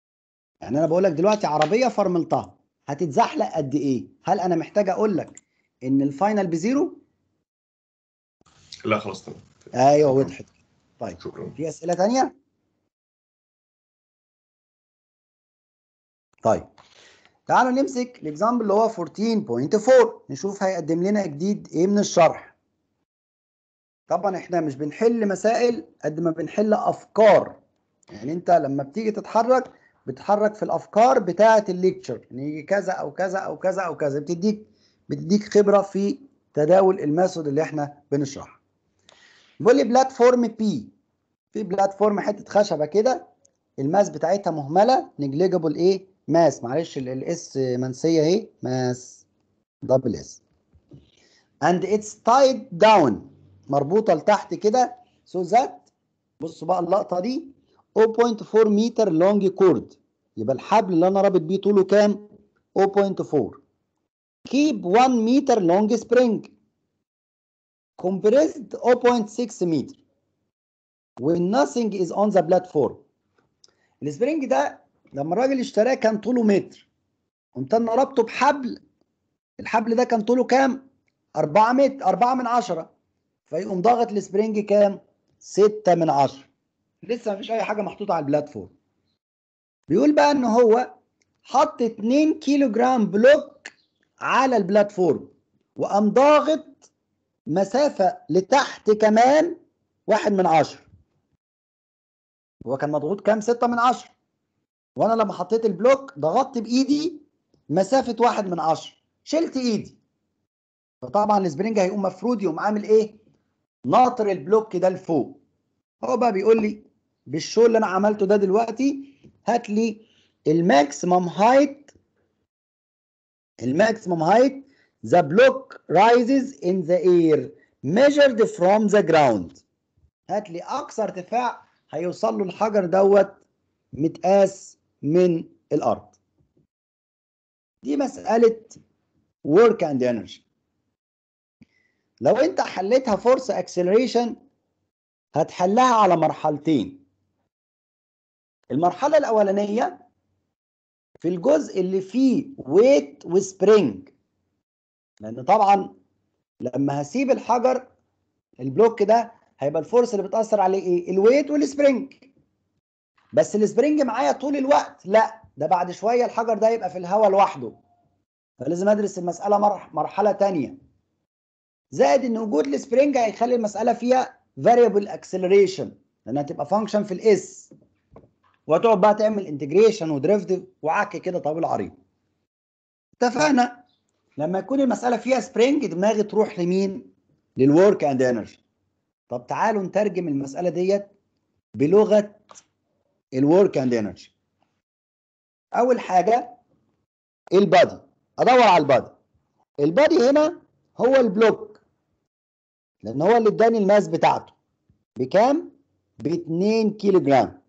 S1: يعني انا بقول لك دلوقتي عربيه فرملتها هتتزحلق قد ايه هل انا محتاج اقول لك ان الفاينل بزيرو
S3: لا خلاص تمام
S1: ايوه
S3: شكراً.
S1: وضحت طيب
S3: شكرا
S1: في اسئله تانية طيب تعالوا نمسك الاكزامبل اللي هو 14.4 نشوف هيقدم لنا جديد ايه من الشرح طبعا احنا مش بنحل مسائل قد ما بنحل افكار يعني انت لما بتيجي تتحرك بتتحرك في الافكار بتاعه الليكتشر ان يجي كذا او كذا او كذا او كذا بتديك بتديك خبره في تداول الميثود اللي احنا بنشرحها بيقول لي بلاتفورم بي في بلاتفورم حته خشبه كده الماس بتاعتها مهمله نجليجابل ايه ماس معلش الاس منسيه اهي ماس دبل اس and it's tied down مربوطه لتحت كده so that بصوا بقى اللقطه دي 0.4 متر لونج كورد يبقى الحبل اللي انا رابط بيه طوله كام 0.4 keep 1 متر لونج سبرينج compressed 0.6 متر when nothing is on the platform السبرينج ده لما الراجل اشتراه كان طوله متر قمت انا رابطه بحبل الحبل ده كان طوله كام 4 متر 4 من 10 فيقوم ضاغط السبرينج كام 6 من 10 لسه مفيش اي حاجه محطوطه على البلاتفورم بيقول بقى ان هو حط 2 كيلو جرام بلوك على البلاتفورم وقام ضاغط مسافه لتحت كمان واحد من عشرة هو كان مضغوط كام ستة من عشرة وانا لما حطيت البلوك ضغطت بايدي مسافة واحد من عشرة شلت ايدي فطبعا السبرينج هيقوم مفرود يقوم عامل ايه ناطر البلوك ده لفوق هو بقى بيقول لي بالشو اللي انا عملته ده دلوقتي هات لي الماكسيمم هايت الماكسيمم هايت the block rises in the air measured from the ground هات لي اقصى ارتفاع هيوصل له الحجر دوت متقاس من الارض دي مساله work and energy لو انت حليتها فورس اكسلريشن هتحلها على مرحلتين المرحله الاولانيه في الجزء اللي فيه ويت وسبرينج لان طبعا لما هسيب الحجر البلوك ده هيبقى الفورس اللي بتاثر عليه ايه الويت والسبرينج بس السبرينج معايا طول الوقت لا ده بعد شويه الحجر ده يبقى في الهواء لوحده فلازم ادرس المساله مرح مرحله تانية زائد ان وجود السبرينج هيخلي المساله فيها variable acceleration لانها تبقى فانكشن في الاس وهتقعد بقى تعمل انتجريشن ودريفتيف وعك كده طويل عريض اتفقنا لما يكون المساله فيها سبرينج دماغي تروح لمين للورك اند انرجي طب تعالوا نترجم المساله ديت بلغه الورك اند انرجي اول حاجه البادي ادور على البادي البادي هنا هو البلوك لان هو اللي اداني الماس بتاعته بكام ب 2 كيلو جرام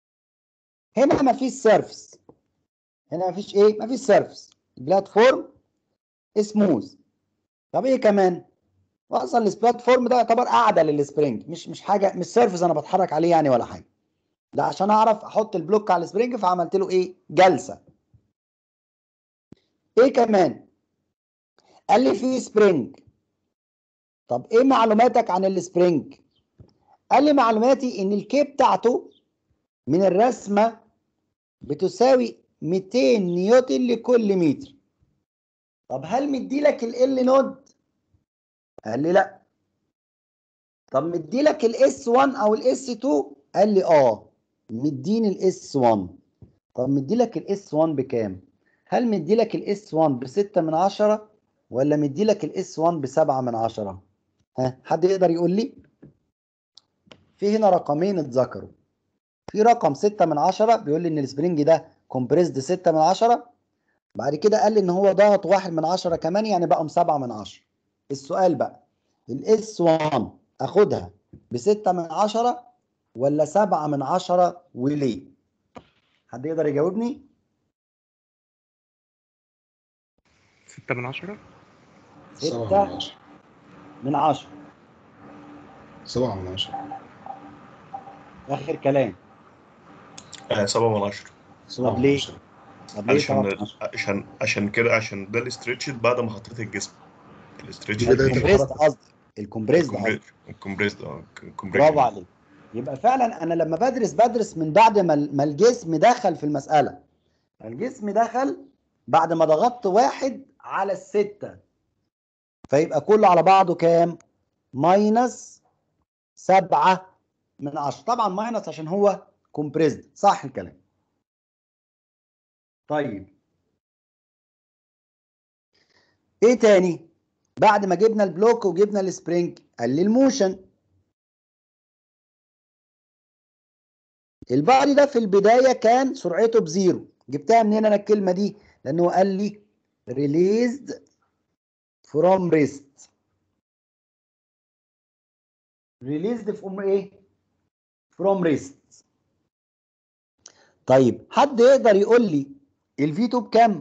S1: هنا مفيش سيرفس هنا مفيش ايه مفيش سيرفس البلاتفورم سموث طب ايه كمان اصلا البلاتفورم ده يعتبر قاعده للسبرينج مش مش حاجه مش سيرفس انا بتحرك عليه يعني ولا حاجه ده عشان اعرف احط البلوك على السبرينج فعملت له ايه جلسه ايه كمان قال لي في سبرينج طب ايه معلوماتك عن السبرينج قال لي معلوماتي ان الكي بتاعته من الرسمه بتساوي 200 نيوتن لكل متر طب هل مدي لك ال نود قال لي لا طب مدي لك الاس 1 او الاس 2 قال لي اه مديني الاس 1 طب مدي لك الاس 1 بكام هل مدي لك الاس 1 ب 6 من 10 ولا مدي لك الاس 1 ب 7 من 10 ها حد يقدر يقول لي في هنا رقمين اتذكروا في رقم 6 من 10 بيقول لي ان السبرينج ده كومبريسد 6 من 10 بعد كده قال لي ان هو ضغط 1 من 10 كمان يعني بقى 7 من 10 السؤال بقى الاس 1 اخدها ب 6 من 10 ولا 7 من 10 وليه حد يقدر يجاوبني
S4: ستة من عشرة
S5: سبعة من
S1: 6
S5: عشرة
S1: من 10
S5: سبعة من عشرة
S1: اخر كلام
S3: آه سبعة من عشرة
S5: سبعة
S1: طب
S5: من
S1: ليه؟
S5: عشرة
S1: طب ليه 7
S3: علشان
S1: من 10
S3: عشان عشان كده عشان ده الاسترتشد بعد ما حطيت الجسم الاسترتش
S5: بداية
S1: الكومبريسد
S5: الحركة.
S1: قصدي الكومبريسد قصدي
S3: الكومبريسد اه
S1: برافو عليك يبقى فعلا انا لما بدرس بدرس من بعد ما ما الجسم دخل في المساله الجسم دخل بعد ما ضغطت واحد على الستة فيبقى كله على بعضه كام ماينس سبعة من عشرة طبعا ماينس عشان هو كومبريسد صح الكلام طيب ايه تاني بعد ما جبنا البلوك وجبنا السبرينج قال لي الموشن البعد ده في البداية كان سرعته بزيرو جبتها منين انا الكلمة دي لانه قال لي released from rest released from ايه from rest طيب حد يقدر يقول لي الفي 2 بكام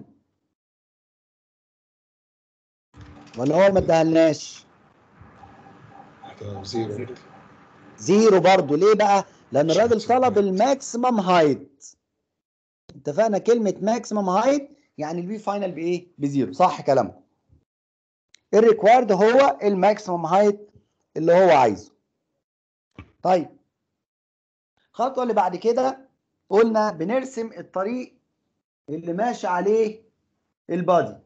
S1: ولا هو ما اداهالناش
S5: هتبقى زيرو
S1: زيرو برضو ليه بقى لان الراجل طلب الماكسيمم هايت اتفقنا كلمه ماكسيمم هايت يعني الفي فاينل بايه بزيرو صح كلامكم الريكوايرد هو الماكسيمم هايت اللي هو عايزه طيب الخطوه اللي بعد كده قلنا بنرسم الطريق اللي ماشي عليه البادي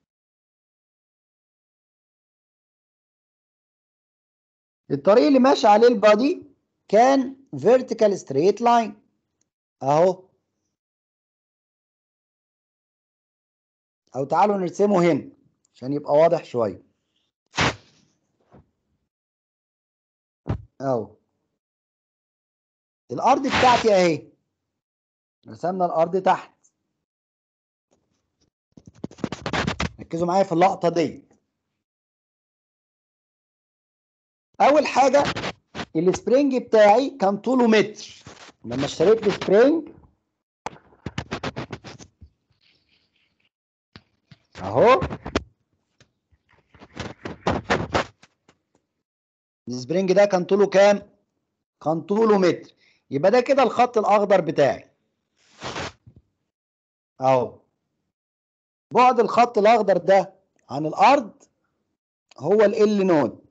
S1: الطريق اللي ماشي عليه البادي كان vertical straight line اهو او تعالوا نرسمه هنا عشان يبقى واضح شويه اهو الارض بتاعتي اهي رسمنا الارض تحت ركزوا معايا في اللقطه دي اول حاجه السبرينج بتاعي كان طوله متر لما اشتريت السبرينج اهو السبرينج ده كان طوله كام كان طوله متر يبقى ده كده الخط الاخضر بتاعي اهو بعد الخط الاخضر ده عن الارض هو ال نود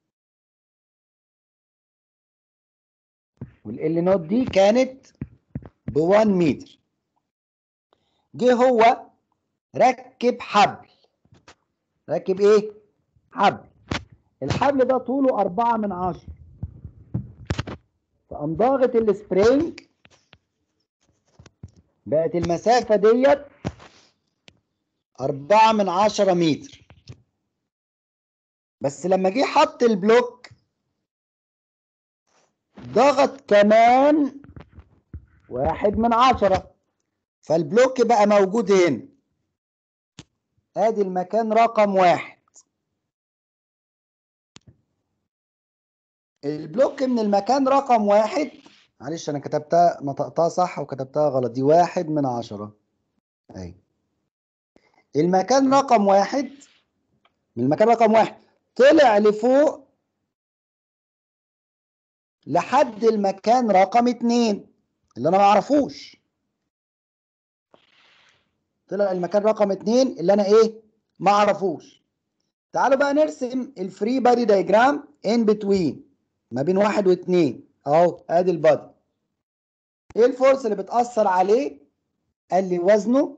S1: والال نوت دي كانت ب 1 متر جه هو ركب حبل ركب ايه حبل الحبل ده طوله 4 من 10 فقام ضاغط السبرينج بقت المسافة ديت 4 من 10 متر بس لما جه حط البلوك ضغط كمان واحد من عشرة فالبلوك بقى موجود هنا ادي المكان رقم واحد البلوك من المكان رقم واحد معلش انا كتبتها نطقتها صح وكتبتها غلط دي واحد من عشرة اهي المكان رقم واحد من المكان رقم واحد طلع لفوق لحد المكان رقم اتنين اللي انا ما اعرفوش طلع المكان رقم اتنين اللي انا ايه ما اعرفوش تعالوا بقى نرسم الفري بادي دايجرام ان بتوين ما بين واحد واتنين اهو ادي البادي ايه الفورس اللي بتأثر عليه قال لي وزنه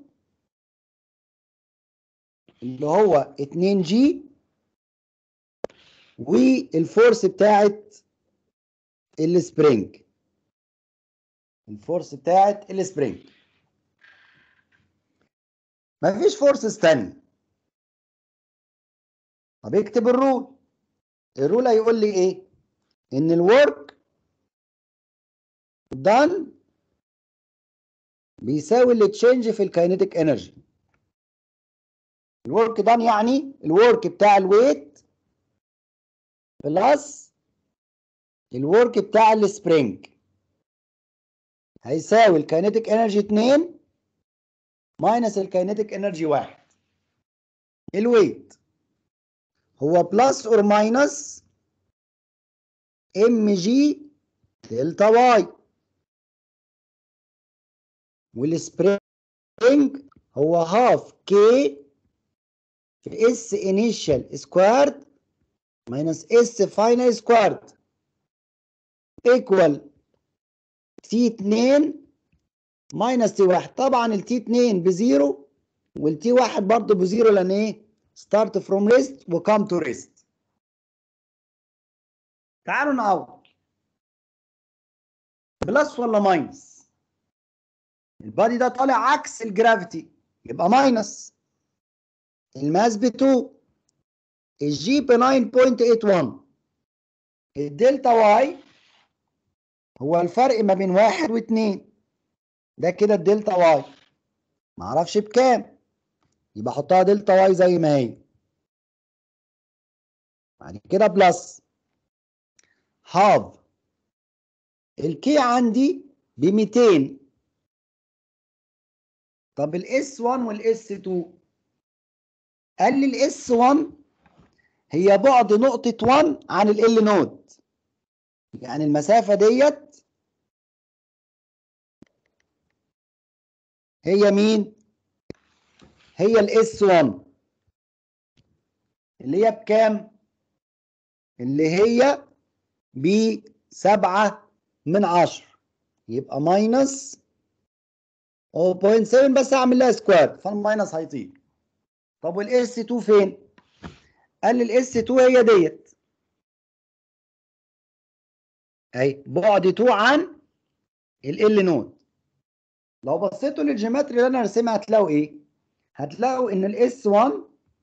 S1: اللي هو 2 جي والفورس بتاعت السبرينج الفورس بتاعت السبرينج مفيش فورسز تانية طب اكتب الرول الرول هيقول لي ايه ان الورك done بيساوي التشينج في الكاينيتيك انرجي الورك done يعني الورك بتاع الويت بلس الورك بتاع السبرينج هيساوي الكاينيتيك انرجي 2 ماينس الكاينيتيك انرجي 1 الويت هو بلس اور ماينس ام جي دلتا واي والسبرينج هو هاف كي في اس انيشال سكوارد ماينس اس فاينل سكوارد ايكوال تي 2 ماينس تي 1 طبعا التي 2 بزيرو والتي 1 برضه بزيرو لان ايه ستارت فروم ريست وكام تو ريست تعالوا نعوض بلس ولا ماينس البادي ده طالع عكس الجرافيتي يبقى ماينس الماس ب 2 الجي ب 9.81 الدلتا واي هو الفرق ما بين واحد واثنين ده كده الدلتا واي معرفش بكام يبقى احطها دلتا واي زي ما هي بعد كده بلس هاف الكي عندي ب 200 طب الاس 1 والاس 2 قال لي الاس 1 هي بعد نقطة 1 عن ال نود يعني المسافة ديت هي مين؟ هي الاس 1 اللي هي بكام؟ اللي هي ب 7 من 10 يبقى ماينس 0.7 بس هعمل لها سكوير فالماينس هيطير طب والاس 2 فين؟ قال لي الاس 2 هي ديت اهي بعد 2 عن ال نود لو بصيتوا للجيومتري اللي انا راسمها هتلاقوا ايه؟ هتلاقوا ان الاس 1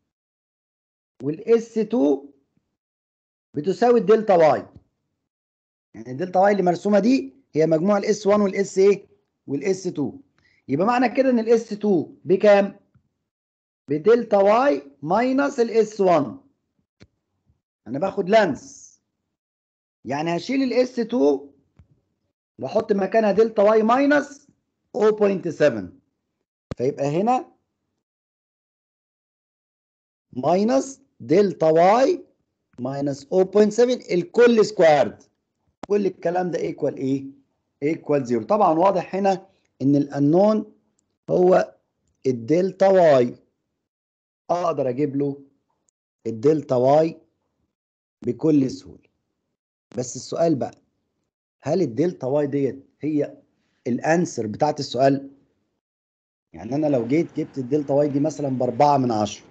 S1: والاس 2 بتساوي الدلتا واي يعني الدلتا واي اللي مرسومه دي هي مجموع الاس 1 والاس ايه؟ والاس 2 يبقى معنى كده ان الاس 2 بكام؟ بدلتا واي ماينس الاس 1 انا باخد لانس يعني هشيل الاس 2 واحط مكانها دلتا واي ماينس 0.7 فيبقى هنا ماينس دلتا واي ماينس 0.7 الكل سكوارد كل الكلام ده ايكوال ايه؟ ايكوال زيرو طبعا واضح هنا ان الانون هو الدلتا واي اقدر اجيب له الدلتا واي بكل سهوله بس السؤال بقى هل الدلتا واي ديت هي الانسر بتاعت السؤال يعني انا لو جيت جبت الدلتا واي دي مثلا باربعة من عشرة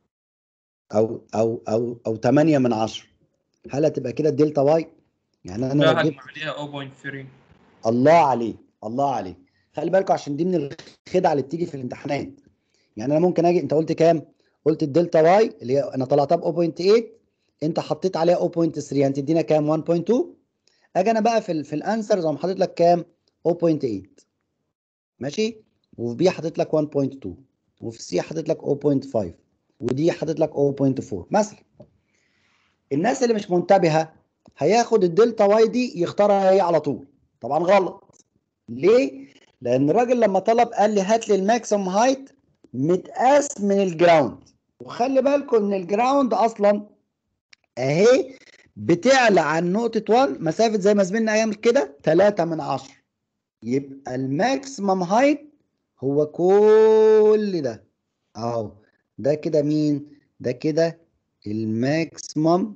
S1: او او او او 8 من عشرة هل هتبقى كده الدلتا واي يعني انا لو
S6: لا
S1: جبت
S6: هجمع عليها 0.3
S1: الله عليك الله عليك خلي بالكوا عشان دي من الخدع اللي بتيجي في الامتحانات يعني انا ممكن اجي انت قلت كام قلت الدلتا واي اللي هي انا طلعتها ب 0.8 انت حطيت عليها 0.3 يعني تدينا كام 1.2 اجي انا بقى في ال في الانسر زي ما حاطط لك كام 0.8 ماشي وفي بي حاطط لك 1.2 وفي سي حاطط لك 0.5 ودي حاطط لك 0.4 مثلا الناس اللي مش منتبهه هياخد الدلتا واي دي يختارها هي على طول طبعا غلط ليه لان الراجل لما طلب قال لي هات لي الماكسيمم هايت متقاس من الجراوند وخلي بالكم ان الجراوند اصلا اهي بتعلى عن نقطة 1 مسافة زي ما زميلنا يعمل كده 3 من 10 يبقى الماكسيمم هايت هو كل ده اهو ده كده مين ده كده الماكسيمم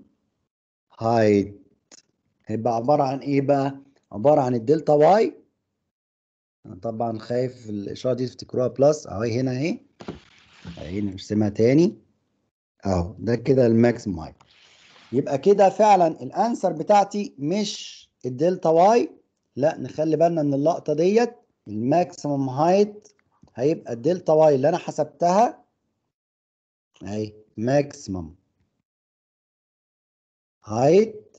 S1: هايت هيبقى عبارة عن ايه بقى عبارة عن الدلتا واي انا طبعا خايف الاشارة دي تفتكروها بلس اهي هنا اهي اهي نرسمها تاني اهو ده كده الماكسيمم هايت يبقى كده فعلا الانسر بتاعتي مش الدلتا واي لا نخلي بالنا من اللقطة ديت الماكسيمم هايت هيبقى الدلتا واي اللي انا حسبتها اهي ماكسيمم هايت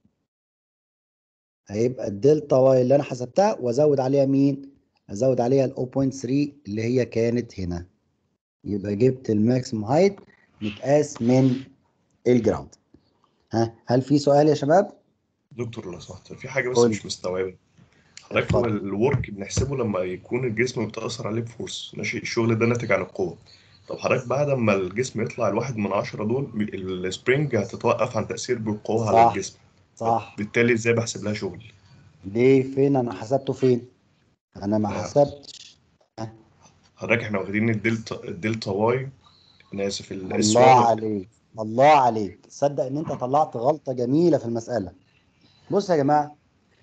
S1: هيبقى الدلتا واي اللي انا حسبتها وازود عليها مين ازود عليها ال 0.3 اللي هي كانت هنا يبقى جبت الماكسيمم هايت متقاس من الجراوند ها هل في سؤال يا شباب
S3: دكتور لو سمحت في حاجه بس
S1: قول.
S3: مش مستوعبه حضرتك هو
S1: اتفضل.
S3: الورك بنحسبه لما يكون الجسم بتأثر عليه بفورس ماشي الشغل ده ناتج عن القوة طب حضرتك بعد ما الجسم يطلع الواحد من عشرة دول السبرينج هتتوقف عن تأثير بالقوة على
S1: صح.
S3: الجسم
S1: صح
S3: بالتالي ازاي بحسب لها شغل
S1: ليه فين انا حسبته فين انا ما
S3: آه.
S1: حسبتش
S3: حضرتك احنا واخدين الدلتا الدلتا واي انا اسف الاس
S1: الله
S3: 1
S1: عليك الله عليك تصدق ان انت طلعت غلطة جميلة في المسألة بص يا جماعة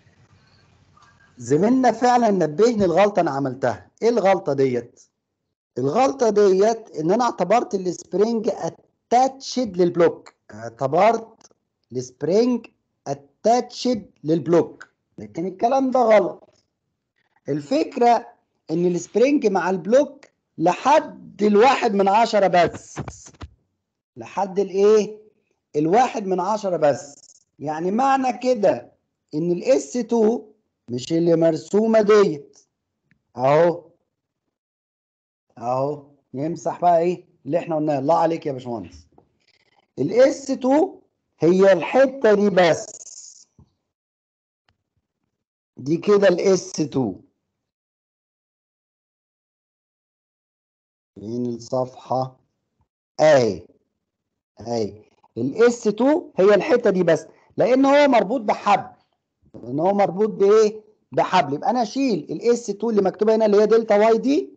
S1: زميلنا فعلا نبهني الغلطة انا عملتها ايه الغلطة ديت الغلطة ديت ان انا اعتبرت السبرينج اتاتشد للبلوك اعتبرت السبرينج اتاتشد للبلوك لكن الكلام ده غلط الفكرة ان السبرينج مع البلوك لحد الواحد من عشرة بس لحد الايه الواحد من عشرة بس يعني معنى كده ان الاس 2 مش اللي مرسومة ديت اهو اهو نمسح بقى ايه اللي احنا قلناه الله عليك يا باشمهندس الاس 2 هي الحتة دي بس دي كده الاس 2 فين الصفحة اهي اهي الاس 2 هي الحتة دي بس لان هو مربوط بحبل لان هو مربوط بايه بحبل يبقى انا اشيل الاس 2 اللي مكتوبه هنا اللي هي دلتا واي دي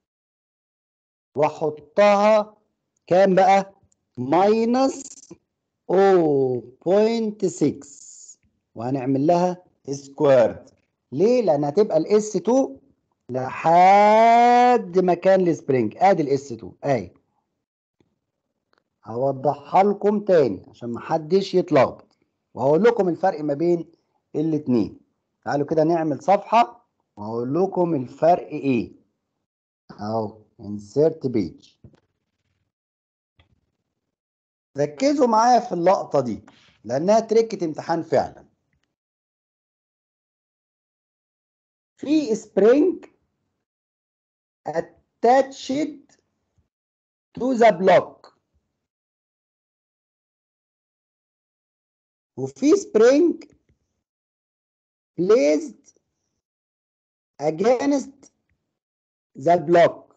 S1: واحطها كام بقى ماينس 0.6 وهنعمل لها سكويرد ليه لان هتبقى الاس 2 لحد مكان السبرينج ادي الاس 2 اهي هوضحها لكم تاني عشان محدش يتلخبط وهقول لكم الفرق ما بين الاتنين تعالوا كده نعمل صفحة وهقول لكم الفرق ايه اهو insert page ركزوا معايا في اللقطة دي لأنها تركة امتحان فعلا في spring attached to the block وفي spring placed against the block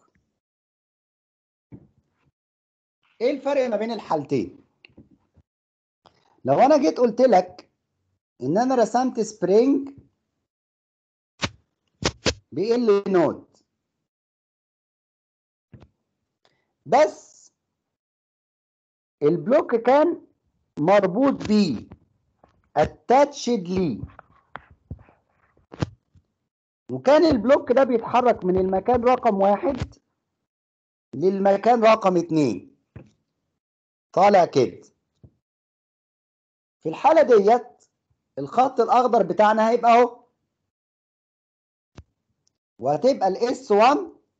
S1: ايه الفرق ما بين الحالتين لو انا جيت قلت لك ان انا رسمت سبرينج بال نود بس البلوك كان مربوط بيه اتاتشد ليه وكان البلوك ده بيتحرك من المكان رقم واحد للمكان رقم اتنين طالع كده في الحالة ديت الخط الأخضر بتاعنا هيبقى أهو وهتبقى الاس 1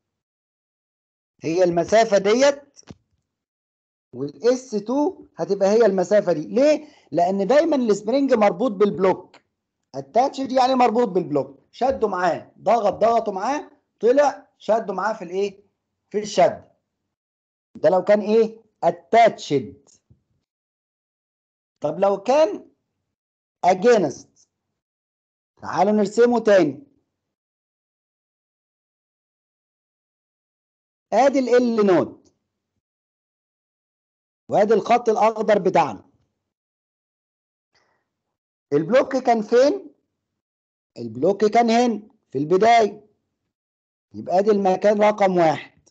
S1: هي المسافة ديت والاس 2 هتبقى هي المسافة دي ليه؟ لأن دايما السبرينج مربوط بالبلوك اتاتشد يعني مربوط بالبلوك شدوا معاه ضغط ضغطوا معاه طلع شدوا معاه في الايه؟ في الشد ده لو كان ايه؟ اتاتشد طب لو كان against تعالوا نرسمه تاني ادي ال نود وادي الخط الاخضر بتاعنا البلوك كان فين البلوك كان هنا في البدايه يبقى ادي المكان رقم واحد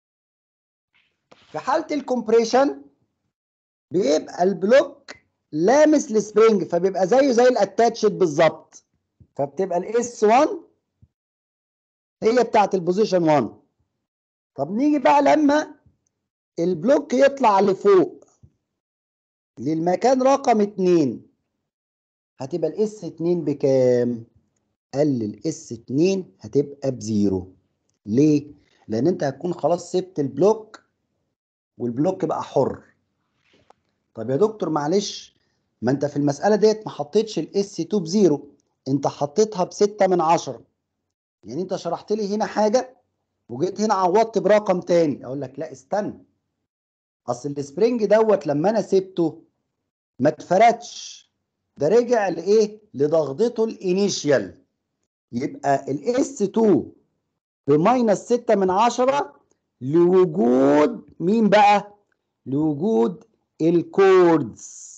S1: في حاله الكومبريشن بيبقى البلوك لامس السبرينج فبيبقى زيه زي الاتاتشد بالظبط فبتبقى الاس 1 هي بتاعت البوزيشن 1 طب نيجي بقى لما البلوك يطلع لفوق للمكان رقم 2 هتبقى الاس 2 بكام؟ قال الاس 2 هتبقى بزيرو ليه؟ لان انت هتكون خلاص سبت البلوك والبلوك بقى حر طب يا دكتور معلش ما انت في المسألة ديت ما حطيتش الاس 2 بزيرو انت حطيتها بستة من عشرة يعني انت شرحت لي هنا حاجة وجيت هنا عوضت برقم تاني اقول لك لا استنى اصل السبرينج دوت لما انا سبته ما اتفردش ده رجع لايه لضغطته الانيشيال يبقى الاس 2 بماينس 6 من عشرة لوجود مين بقى لوجود الكوردز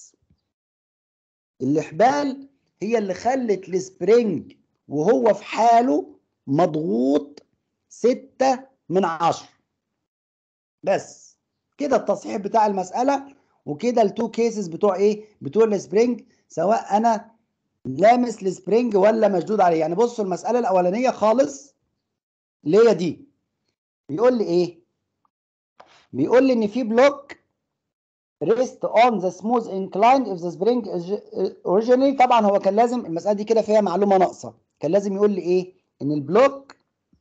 S1: الإحبال هي اللي خلت السبرينج وهو في حاله مضغوط ستة من عشرة بس كده التصحيح بتاع المساله وكده التو كيسز بتوع ايه بتوع السبرينج سواء انا لامس السبرينج ولا مشدود عليه يعني بصوا المساله الاولانيه خالص اللي هي دي بيقول لي ايه بيقول لي ان في بلوك rest on the smooth inclined if the spring is originally طبعا هو كان لازم المساله دي كده فيها معلومه ناقصه كان لازم يقول لي ايه ان البلوك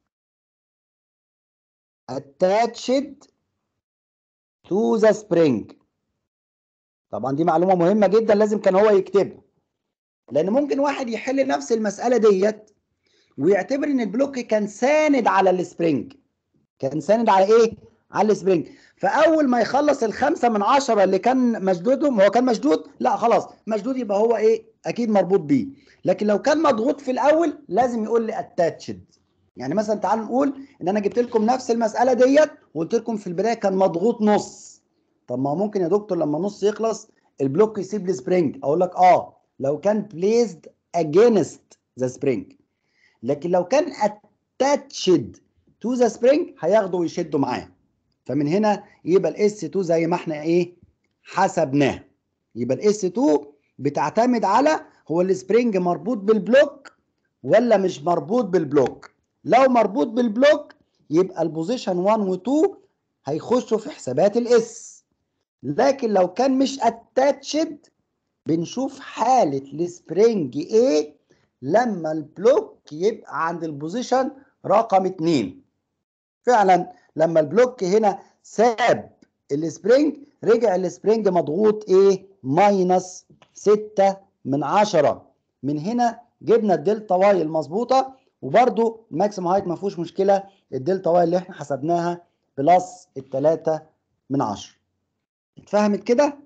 S1: attached to the spring طبعا دي معلومه مهمه جدا لازم كان هو يكتبها لان ممكن واحد يحل نفس المساله ديت ويعتبر ان البلوك كان ساند على السبرينج كان ساند على ايه على السبرينج فاول ما يخلص الخمسة من عشرة اللي كان مشدودهم هو كان مشدود لا خلاص مشدود يبقى هو ايه اكيد مربوط بيه لكن لو كان مضغوط في الاول لازم يقول لي اتاتشد يعني مثلا تعالوا نقول ان انا جبت لكم نفس المساله ديت وقلت لكم في البدايه كان مضغوط نص طب ما هو ممكن يا دكتور لما نص يخلص البلوك يسيب السبرينج اقول لك اه لو كان بليزد اجينست ذا سبرينج لكن لو كان اتاتشد تو ذا سبرينج هياخده ويشده معاه فمن هنا يبقى الاس 2 زي ما احنا ايه حسبناه يبقى الاس 2 بتعتمد على هو السبرينج مربوط بالبلوك ولا مش مربوط بالبلوك لو مربوط بالبلوك يبقى البوزيشن 1 و 2 هيخشوا في حسابات الاس لكن لو كان مش اتاتشد بنشوف حالة السبرينج ايه لما البلوك يبقى عند البوزيشن رقم 2 فعلا لما البلوك هنا ساب السبرينج رجع السبرينج مضغوط ايه ماينس 6 من 10 من هنا جبنا الدلتا واي المظبوطه وبرده الماكسيم هايت ما فيهوش مشكله الدلتا واي اللي احنا حسبناها بلس التلاتة من 10 اتفهمت كده؟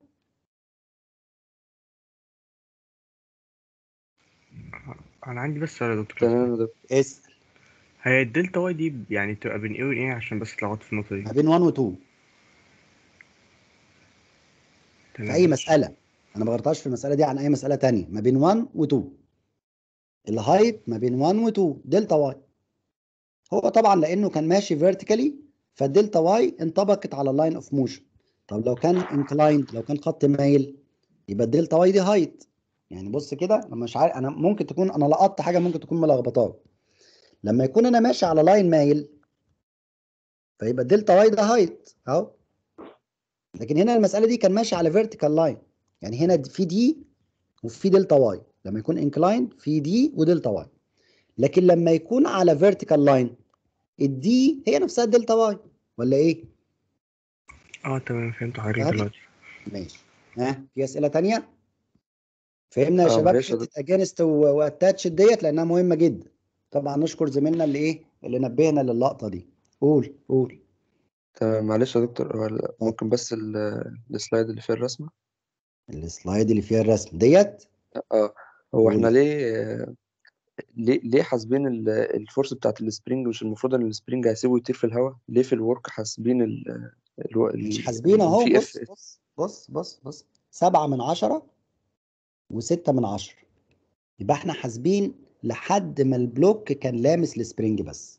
S4: انا عندي بس سؤال يا دكتور
S7: تمام يا دكتور
S1: اسال
S4: هي الدلتا واي دي يعني تبقى بين ايه وايه عشان بس اتلخبطت في النقطه دي
S1: ما بين 1 و 2 في
S4: تمام
S1: اي مساله انا ما غيرتهاش في المساله دي عن اي مساله تانية ما بين 1 و 2 الهايت ما بين 1 و 2 دلتا واي هو طبعا لانه كان ماشي فيرتيكالي فالدلتا واي انطبقت على اللاين اوف موشن طب لو كان انكلايند لو كان خط مايل يبقى الدلتا واي دي هايت يعني بص كده انا مش عارف انا ممكن تكون انا لقطت حاجه ممكن تكون ملخبطاك لما يكون انا ماشي على لاين مايل فيبقى الدلتا واي ده هايت اهو لكن هنا المساله دي كان ماشي على فيرتيكال لاين يعني هنا في دي وفي دلتا واي لما يكون انكلايند في دي ودلتا واي لكن لما يكون على فيرتيكال لاين الدي هي نفسها الدلتا واي ولا ايه
S4: اه تمام فهمت حضرتك
S1: فهمت؟
S4: دلوقتي
S1: ماشي ها في اسئله تانية فهمنا يا
S7: اه
S1: شباب
S7: معلش يا
S1: حته اجينست واتاتش ديت لانها مهمه جدا طبعا نشكر زميلنا اللي ايه اللي نبهنا للقطه دي قول قول
S7: تمام معلش يا دكتور هو ال- ممكن بس ال- السلايد اللي فيه الرسمة
S1: السلايد اللي فيها الرسم ديت
S7: اه هو احنا
S1: قول.
S7: ليه آه، ليه ليه حاسبين ال- الفورس بتاعت السبرينج مش المفروض ان السبرينج هيسيبه يطير في الهواء ليه في الورك حاسبين ال الو-
S1: مش
S7: ال-
S1: حاسبين اهو
S7: في
S1: بص
S7: اف
S1: بص بص بص بص سبعة من عشرة وستة من عشرة يبقى احنا حاسبين لحد ما البلوك كان لامس السبرينج بس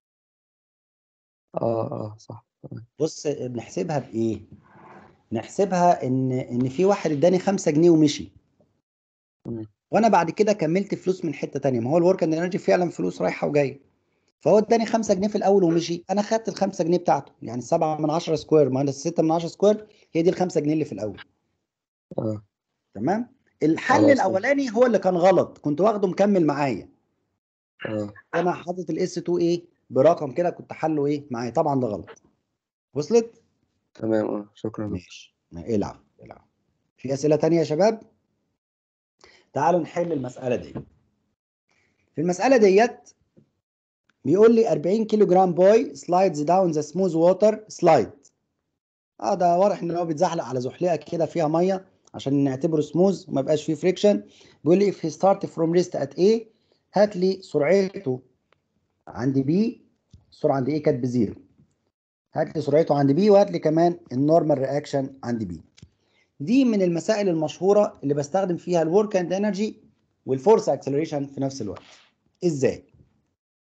S7: اه اه صح
S1: بص بنحسبها بايه نحسبها ان ان في واحد اداني 5 جنيه ومشي
S7: مم.
S1: وانا بعد كده كملت فلوس من حته تانية ما هو الورك اند انرجي فعلا فلوس رايحه وجايه فهو اداني 5 جنيه في الاول ومشي انا خدت ال 5 جنيه بتاعته يعني 7 من 10 سكوير ماينس 6 من 10 سكوير هي دي ال 5 جنيه اللي في الاول
S7: اه
S1: تمام الحل
S7: خلاص.
S1: الاولاني هو اللي كان غلط كنت واخده مكمل معايا
S7: اه
S1: انا حاطط الاس 2 ايه برقم كده كنت حله ايه معايا طبعا ده غلط وصلت
S7: تمام اه شكرا
S1: ماشي العب العب في اسئله تانية يا شباب تعالوا نحل المساله دي في المساله ديت بيقول لي 40 كيلو جرام بوي سلايدز داون ذا سموث ووتر سلايد اه ده واضح ان هو بيتزحلق على زحلقه كده فيها ميه عشان نعتبره سموث وما يبقاش فيه فريكشن بيقول لي if he start from rest at A هات لي سرعته عند B السرعه عند A كانت بزيرو هات لي سرعته عند بي وهات لي كمان النورمال رياكشن عند بي دي من المسائل المشهوره اللي بستخدم فيها الورك اند انرجي والفورس اكسلريشن في نفس الوقت ازاي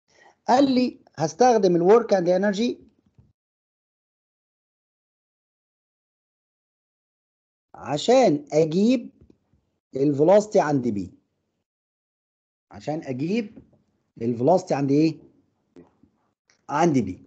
S1: قال لي هستخدم الورك اند انرجي عشان اجيب الفيلوسيتي عند بي عشان اجيب الفيلوسيتي عند ايه عند بي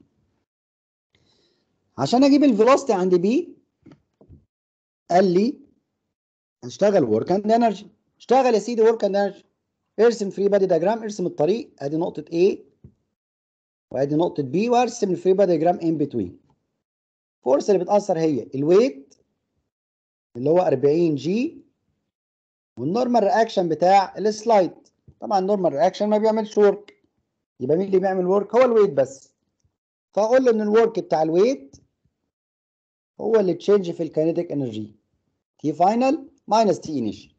S1: عشان اجيب الفيلوسيتي عند بي قال لي هشتغل ورك اند انرجي اشتغل يا سيدي ورك اند انرجي ارسم فري بادي دياجرام ارسم الطريق ادي نقطه A وادي نقطه B وارسم الفري بادي دياجرام ان بتوين الفورس اللي بتاثر هي الويت اللي هو 40 جي والنورمال رياكشن بتاع السلايد طبعا النورمال رياكشن ما بيعملش ورك يبقى مين اللي بيعمل ورك هو الويت بس فاقول له ان الورك بتاع الويت هو اللي تشينج في الكينيتيك انرجي تي فاينل ماينس تي انيشال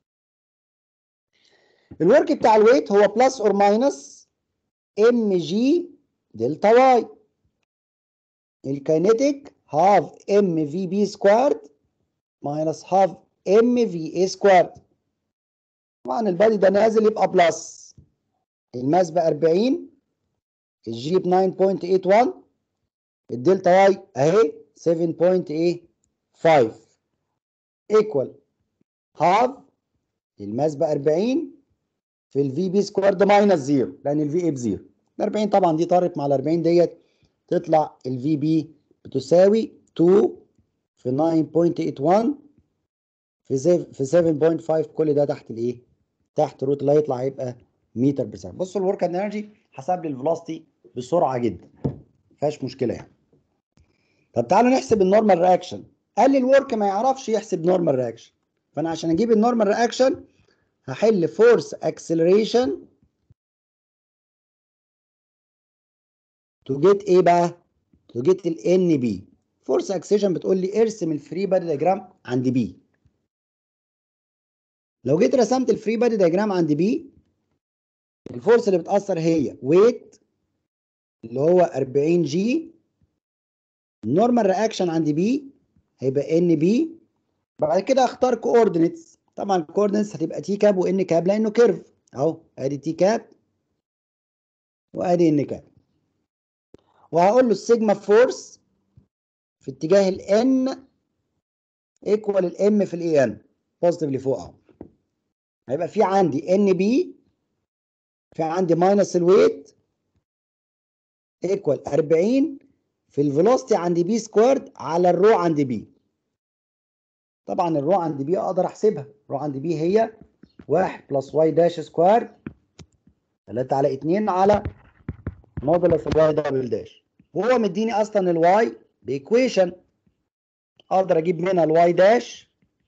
S1: الورك بتاع الويت هو بلس اور ماينس ام جي دلتا واي الكينيتيك هاف ام في بي سكوارد ماينس هاف ام في اي سكوارد طبعا البادي ده نازل يبقى بلس الماس ب 40 الجي ب 9.81 الدلتا واي اهي 7.85 ايكوال هاف الماس ب 40 في الفي بي سكوارد ماينس زيرو لان الفي اي بزيرو ال 40 طبعا دي طارت مع ال 40 ديت تطلع الفي بي بتساوي 2 في 9.81 في زي- في 7.5 كل ده تحت الايه؟ تحت روت اللي هيطلع يبقى متر بر سكند بصوا الورك انرجي حسب لي الفيلوسيتي بسرعه جدا ما فيهاش مشكله يعني طب تعالوا نحسب النورمال رياكشن قال لي الورك ما يعرفش يحسب نورمال رياكشن فانا عشان اجيب النورمال رياكشن هحل فورس اكسلريشن تو جيت ايه بقى تو جيت الان بي فورس اكسلريشن بتقول لي ارسم الفري بادي دياجرام عند بي لو جيت رسمت الفري بادي دياجرام عند بي الفورس اللي بتأثر هي ويت اللي هو 40 جي النورمال رياكشن عند بي هيبقى ان بي بعد كده اختار كوردينيتس طبعا الكوردينيتس هتبقى تي كاب وان كاب لانه كيرف اهو ادي تي كاب وادي ان كاب وهقول له السيجما فورس في اتجاه الان ايكوال الام في الاي ان بوزيتيف لفوق اهو هيبقى في عندي ان بي في عندي ماينس الويت ايكوال 40 في الفيلوسيتي عند بي سكويرد على الرو عند بي طبعا الرو عند بي اقدر احسبها الرو عند بي هي 1 بلس واي داش سكوير 3 على 2 على مودولس الواي دبل داش وهو مديني اصلا الواي بايكويشن اقدر اجيب منها الواي داش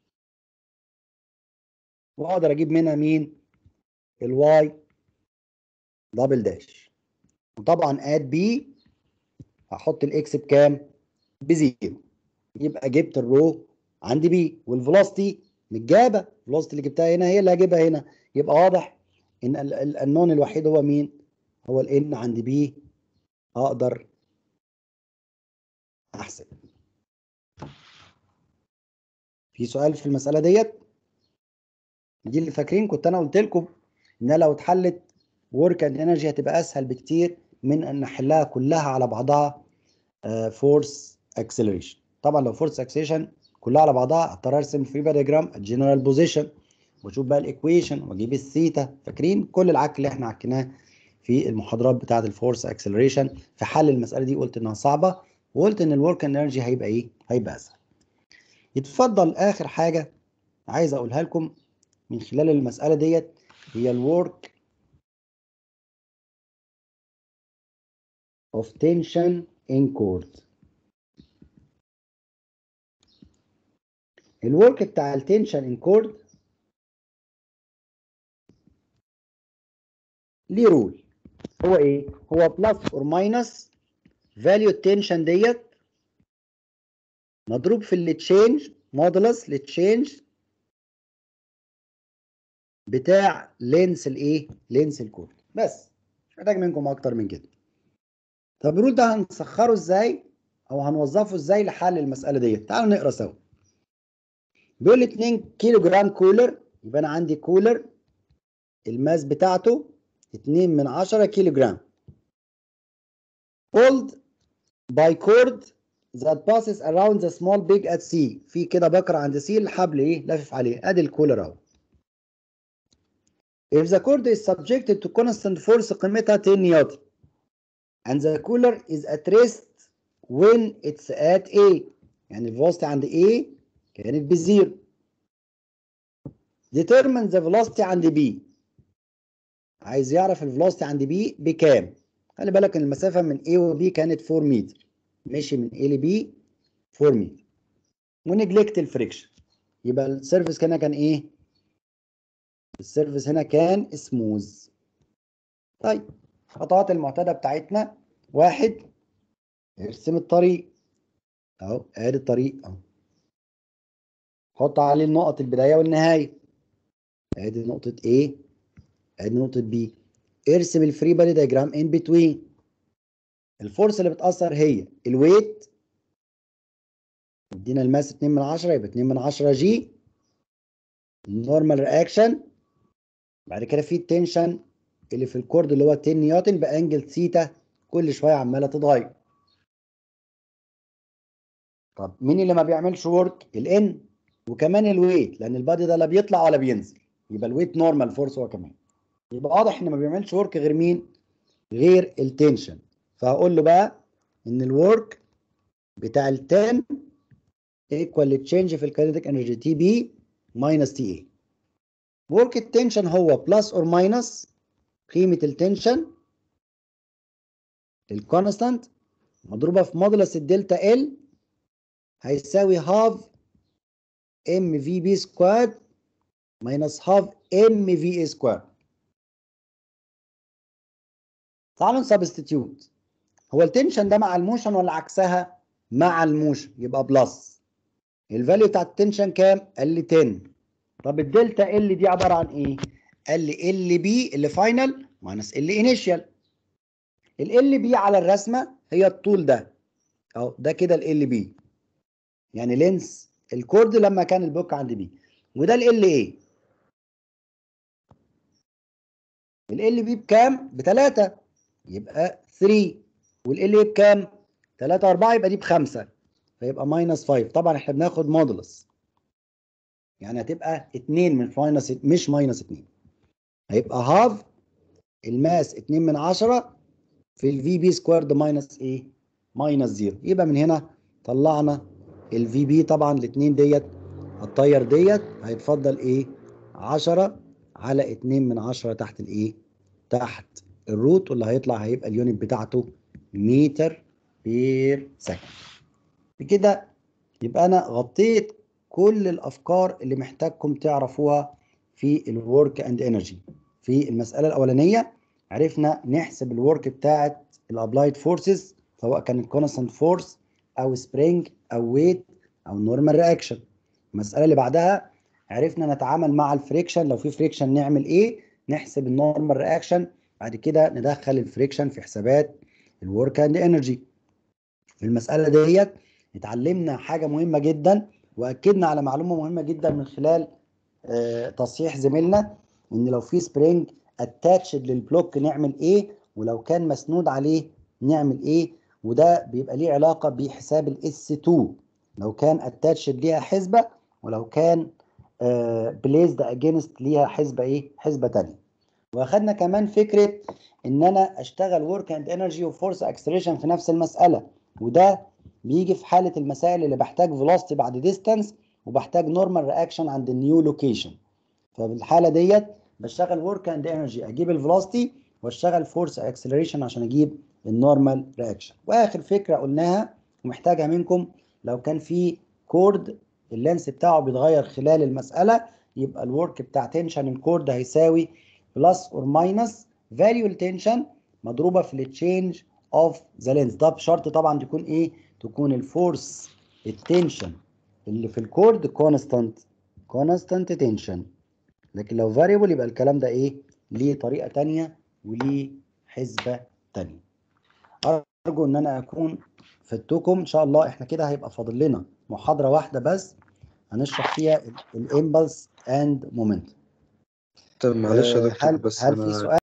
S1: واقدر اجيب منها مين الواي دبل داش وطبعا اد بي هحط الاكس بكام بزيرو يبقى جبت الرو عند بي والفيلوسيتي متجابه الفيلوسيتي اللي جبتها هنا هي اللي هجيبها هنا يبقى واضح ان ال- ال- النون الوحيد هو مين هو الان عند بي اقدر احسب في سؤال في المساله ديت دي اللي فاكرين كنت انا قلت لكم انها لو اتحلت ورك اند انرجي هتبقى اسهل بكتير من ان نحلها كلها على بعضها فورس اكسلريشن طبعا لو فورس اكسلريشن كلها على بعضها هضطر ارسم فري دياجرام الجنرال بوزيشن واشوف بقى الايكويشن واجيب الثيتا فاكرين كل العك اللي احنا عكناه في المحاضرات بتاعه الفورس اكسلريشن في حل المساله دي قلت انها صعبه وقلت ان الورك انرجي هيبقى ايه هيبقى اسهل يتفضل اخر حاجه عايز اقولها لكم من خلال المساله ديت هي الورك of tension in cord الورك بتاع التنشن ان كورد ليه رول هو ايه هو بلس اور ماينس فاليو التنشن ديت مضروب في التشينج مودولس للتشينج بتاع لينس الايه لينس الكورد بس مش محتاج منكم اكتر من كده طب الرول ده هنسخره ازاي او هنوظفه ازاي لحل المساله ديت تعالوا نقرا سوا بيقول لي 2 كيلو جرام كولر يبقى انا عندي كولر الماس بتاعته 2 من 10 كيلو جرام pulled by cord that passes around the small big at C في كده بكرة عند سي الحبل ايه لافف عليه ادي الكولر اهو if the cord is subjected to constant force قيمتها 10 نيوتن and the cooler is at rest when it's at A يعني الفيلوسيتي عند A كانت بزيرو determine the velocity عند B عايز يعرف الفيلوسيتي عند B بكام خلي بالك ان المسافة من A و B كانت 4 متر مشي من A ل B 4 متر ونجلكت الفريكشن يبقى السيرفيس هنا كان ايه؟ السيرفيس هنا كان سموز طيب الخطوات المعتادة بتاعتنا واحد ارسم الطريق اهو ادي الطريق اهو حط عليه النقط البداية والنهاية ادي نقطة A ادي نقطة B ارسم الفري بادي دايجرام ان بتوين الفورس اللي بتأثر هي الويت ادينا الماس 2 من 10 يبقى 2 من 10 جي النورمال رياكشن بعد كده في التنشن اللي في الكورد اللي هو 10 نيوتن بانجل ثيتا كل شويه عماله تتغير طب مين اللي ما بيعملش ورك الان وكمان الويت لان البادي ده لا بيطلع ولا بينزل يبقى الويت نورمال فورس هو كمان يبقى واضح ان ما بيعملش ورك غير مين غير التنشن فهقول له بقى ان الورك بتاع ال 10 ايكوال للتشينج في الكاينيتيك انرجي تي بي ماينس تي اي ورك التنشن هو بلس اور ماينس قيمه التنشن الكونستانت مضروبه في مودولس الدلتا ال هيساوي هاف ام في بي سكواد ماينس هاف ام في اي سكواد تعالوا نسبستيتيوت هو التنشن ده مع الموشن ولا عكسها مع الموشن يبقى بلس الفاليو بتاع التنشن كام قال لي 10 طب الدلتا ال دي عباره عن ايه قال لي ال بي اللي فاينل ماينس ال انيشال ال بي على الرسمه هي الطول ده اهو ده كده ال بي يعني لينس الكورد لما كان البوك عند بي وده ال ايه ال بي بكام بتلاتة يبقى 3 والال ايه بكام 3 4 يبقى دي بخمسة فيبقى ماينس 5 طبعا احنا بناخد مودولس يعني هتبقى 2 من ماينس مش ماينس 2 هيبقى هاف الماس 2 من 10 في الفي بي سكويرد ماينس ايه ماينس 0 يبقى من هنا طلعنا الفي بي طبعا الاثنين ديت هتطير ديت هيتفضل ايه 10 على 2 من 10 تحت الايه تحت الروت واللي هيطلع هيبقى اليونت بتاعته متر بير سكند بكده يبقى انا غطيت كل الافكار اللي محتاجكم تعرفوها في الورك اند انرجي في المساله الاولانيه عرفنا نحسب الورك بتاعه الابلايد فورسز سواء كانت كونستانت فورس او سبرينج او ويت او نورمال رياكشن المساله اللي بعدها عرفنا نتعامل مع الفريكشن لو في فريكشن نعمل ايه نحسب النورمال رياكشن بعد كده ندخل الفريكشن في حسابات الورك اند انرجي في المساله ديت اتعلمنا حاجه مهمه جدا واكدنا على معلومه مهمه جدا من خلال آه تصحيح زميلنا ان لو في سبرينج اتاتشد للبلوك نعمل ايه ولو كان مسنود عليه نعمل ايه وده بيبقى ليه علاقه بحساب الاس 2 لو كان اتاتشد ليها حسبه ولو كان بليزد اجينست ليها حسبه ايه حسبه ثانيه واخدنا كمان فكره ان انا اشتغل ورك اند انرجي وفورس اكسلريشن في نفس المساله وده بيجي في حاله المسائل اللي بحتاج فيلوسيتي بعد ديستانس وبحتاج نورمال رياكشن عند النيو لوكيشن ففي الحاله ديت بشتغل ورك اند انرجي اجيب الفيلوسيتي واشتغل فورس اكسلريشن عشان اجيب النورمال رياكشن واخر فكره قلناها ومحتاجها منكم لو كان في كورد اللينس بتاعه بيتغير خلال المساله يبقى الورك بتاع تنشن الكورد هيساوي بلس اور ماينس فاليو التنشن مضروبه في التشينج اوف ذا لينس ده بشرط طبعا تكون ايه تكون الفورس التنشن اللي في الكورد كونستانت كونستانت تنشن لكن لو فاريبل يبقى الكلام ده ايه ليه طريقه ثانيه وليه حسبه ثانيه ارجو ان انا اكون فدتكم ان شاء الله احنا كده هيبقى فاضل لنا محاضره واحده بس هنشرح فيها الامبلس اند مومنت
S7: طب معلش يا دكتور
S1: هل
S7: بس
S1: هل في
S7: انا
S1: سؤال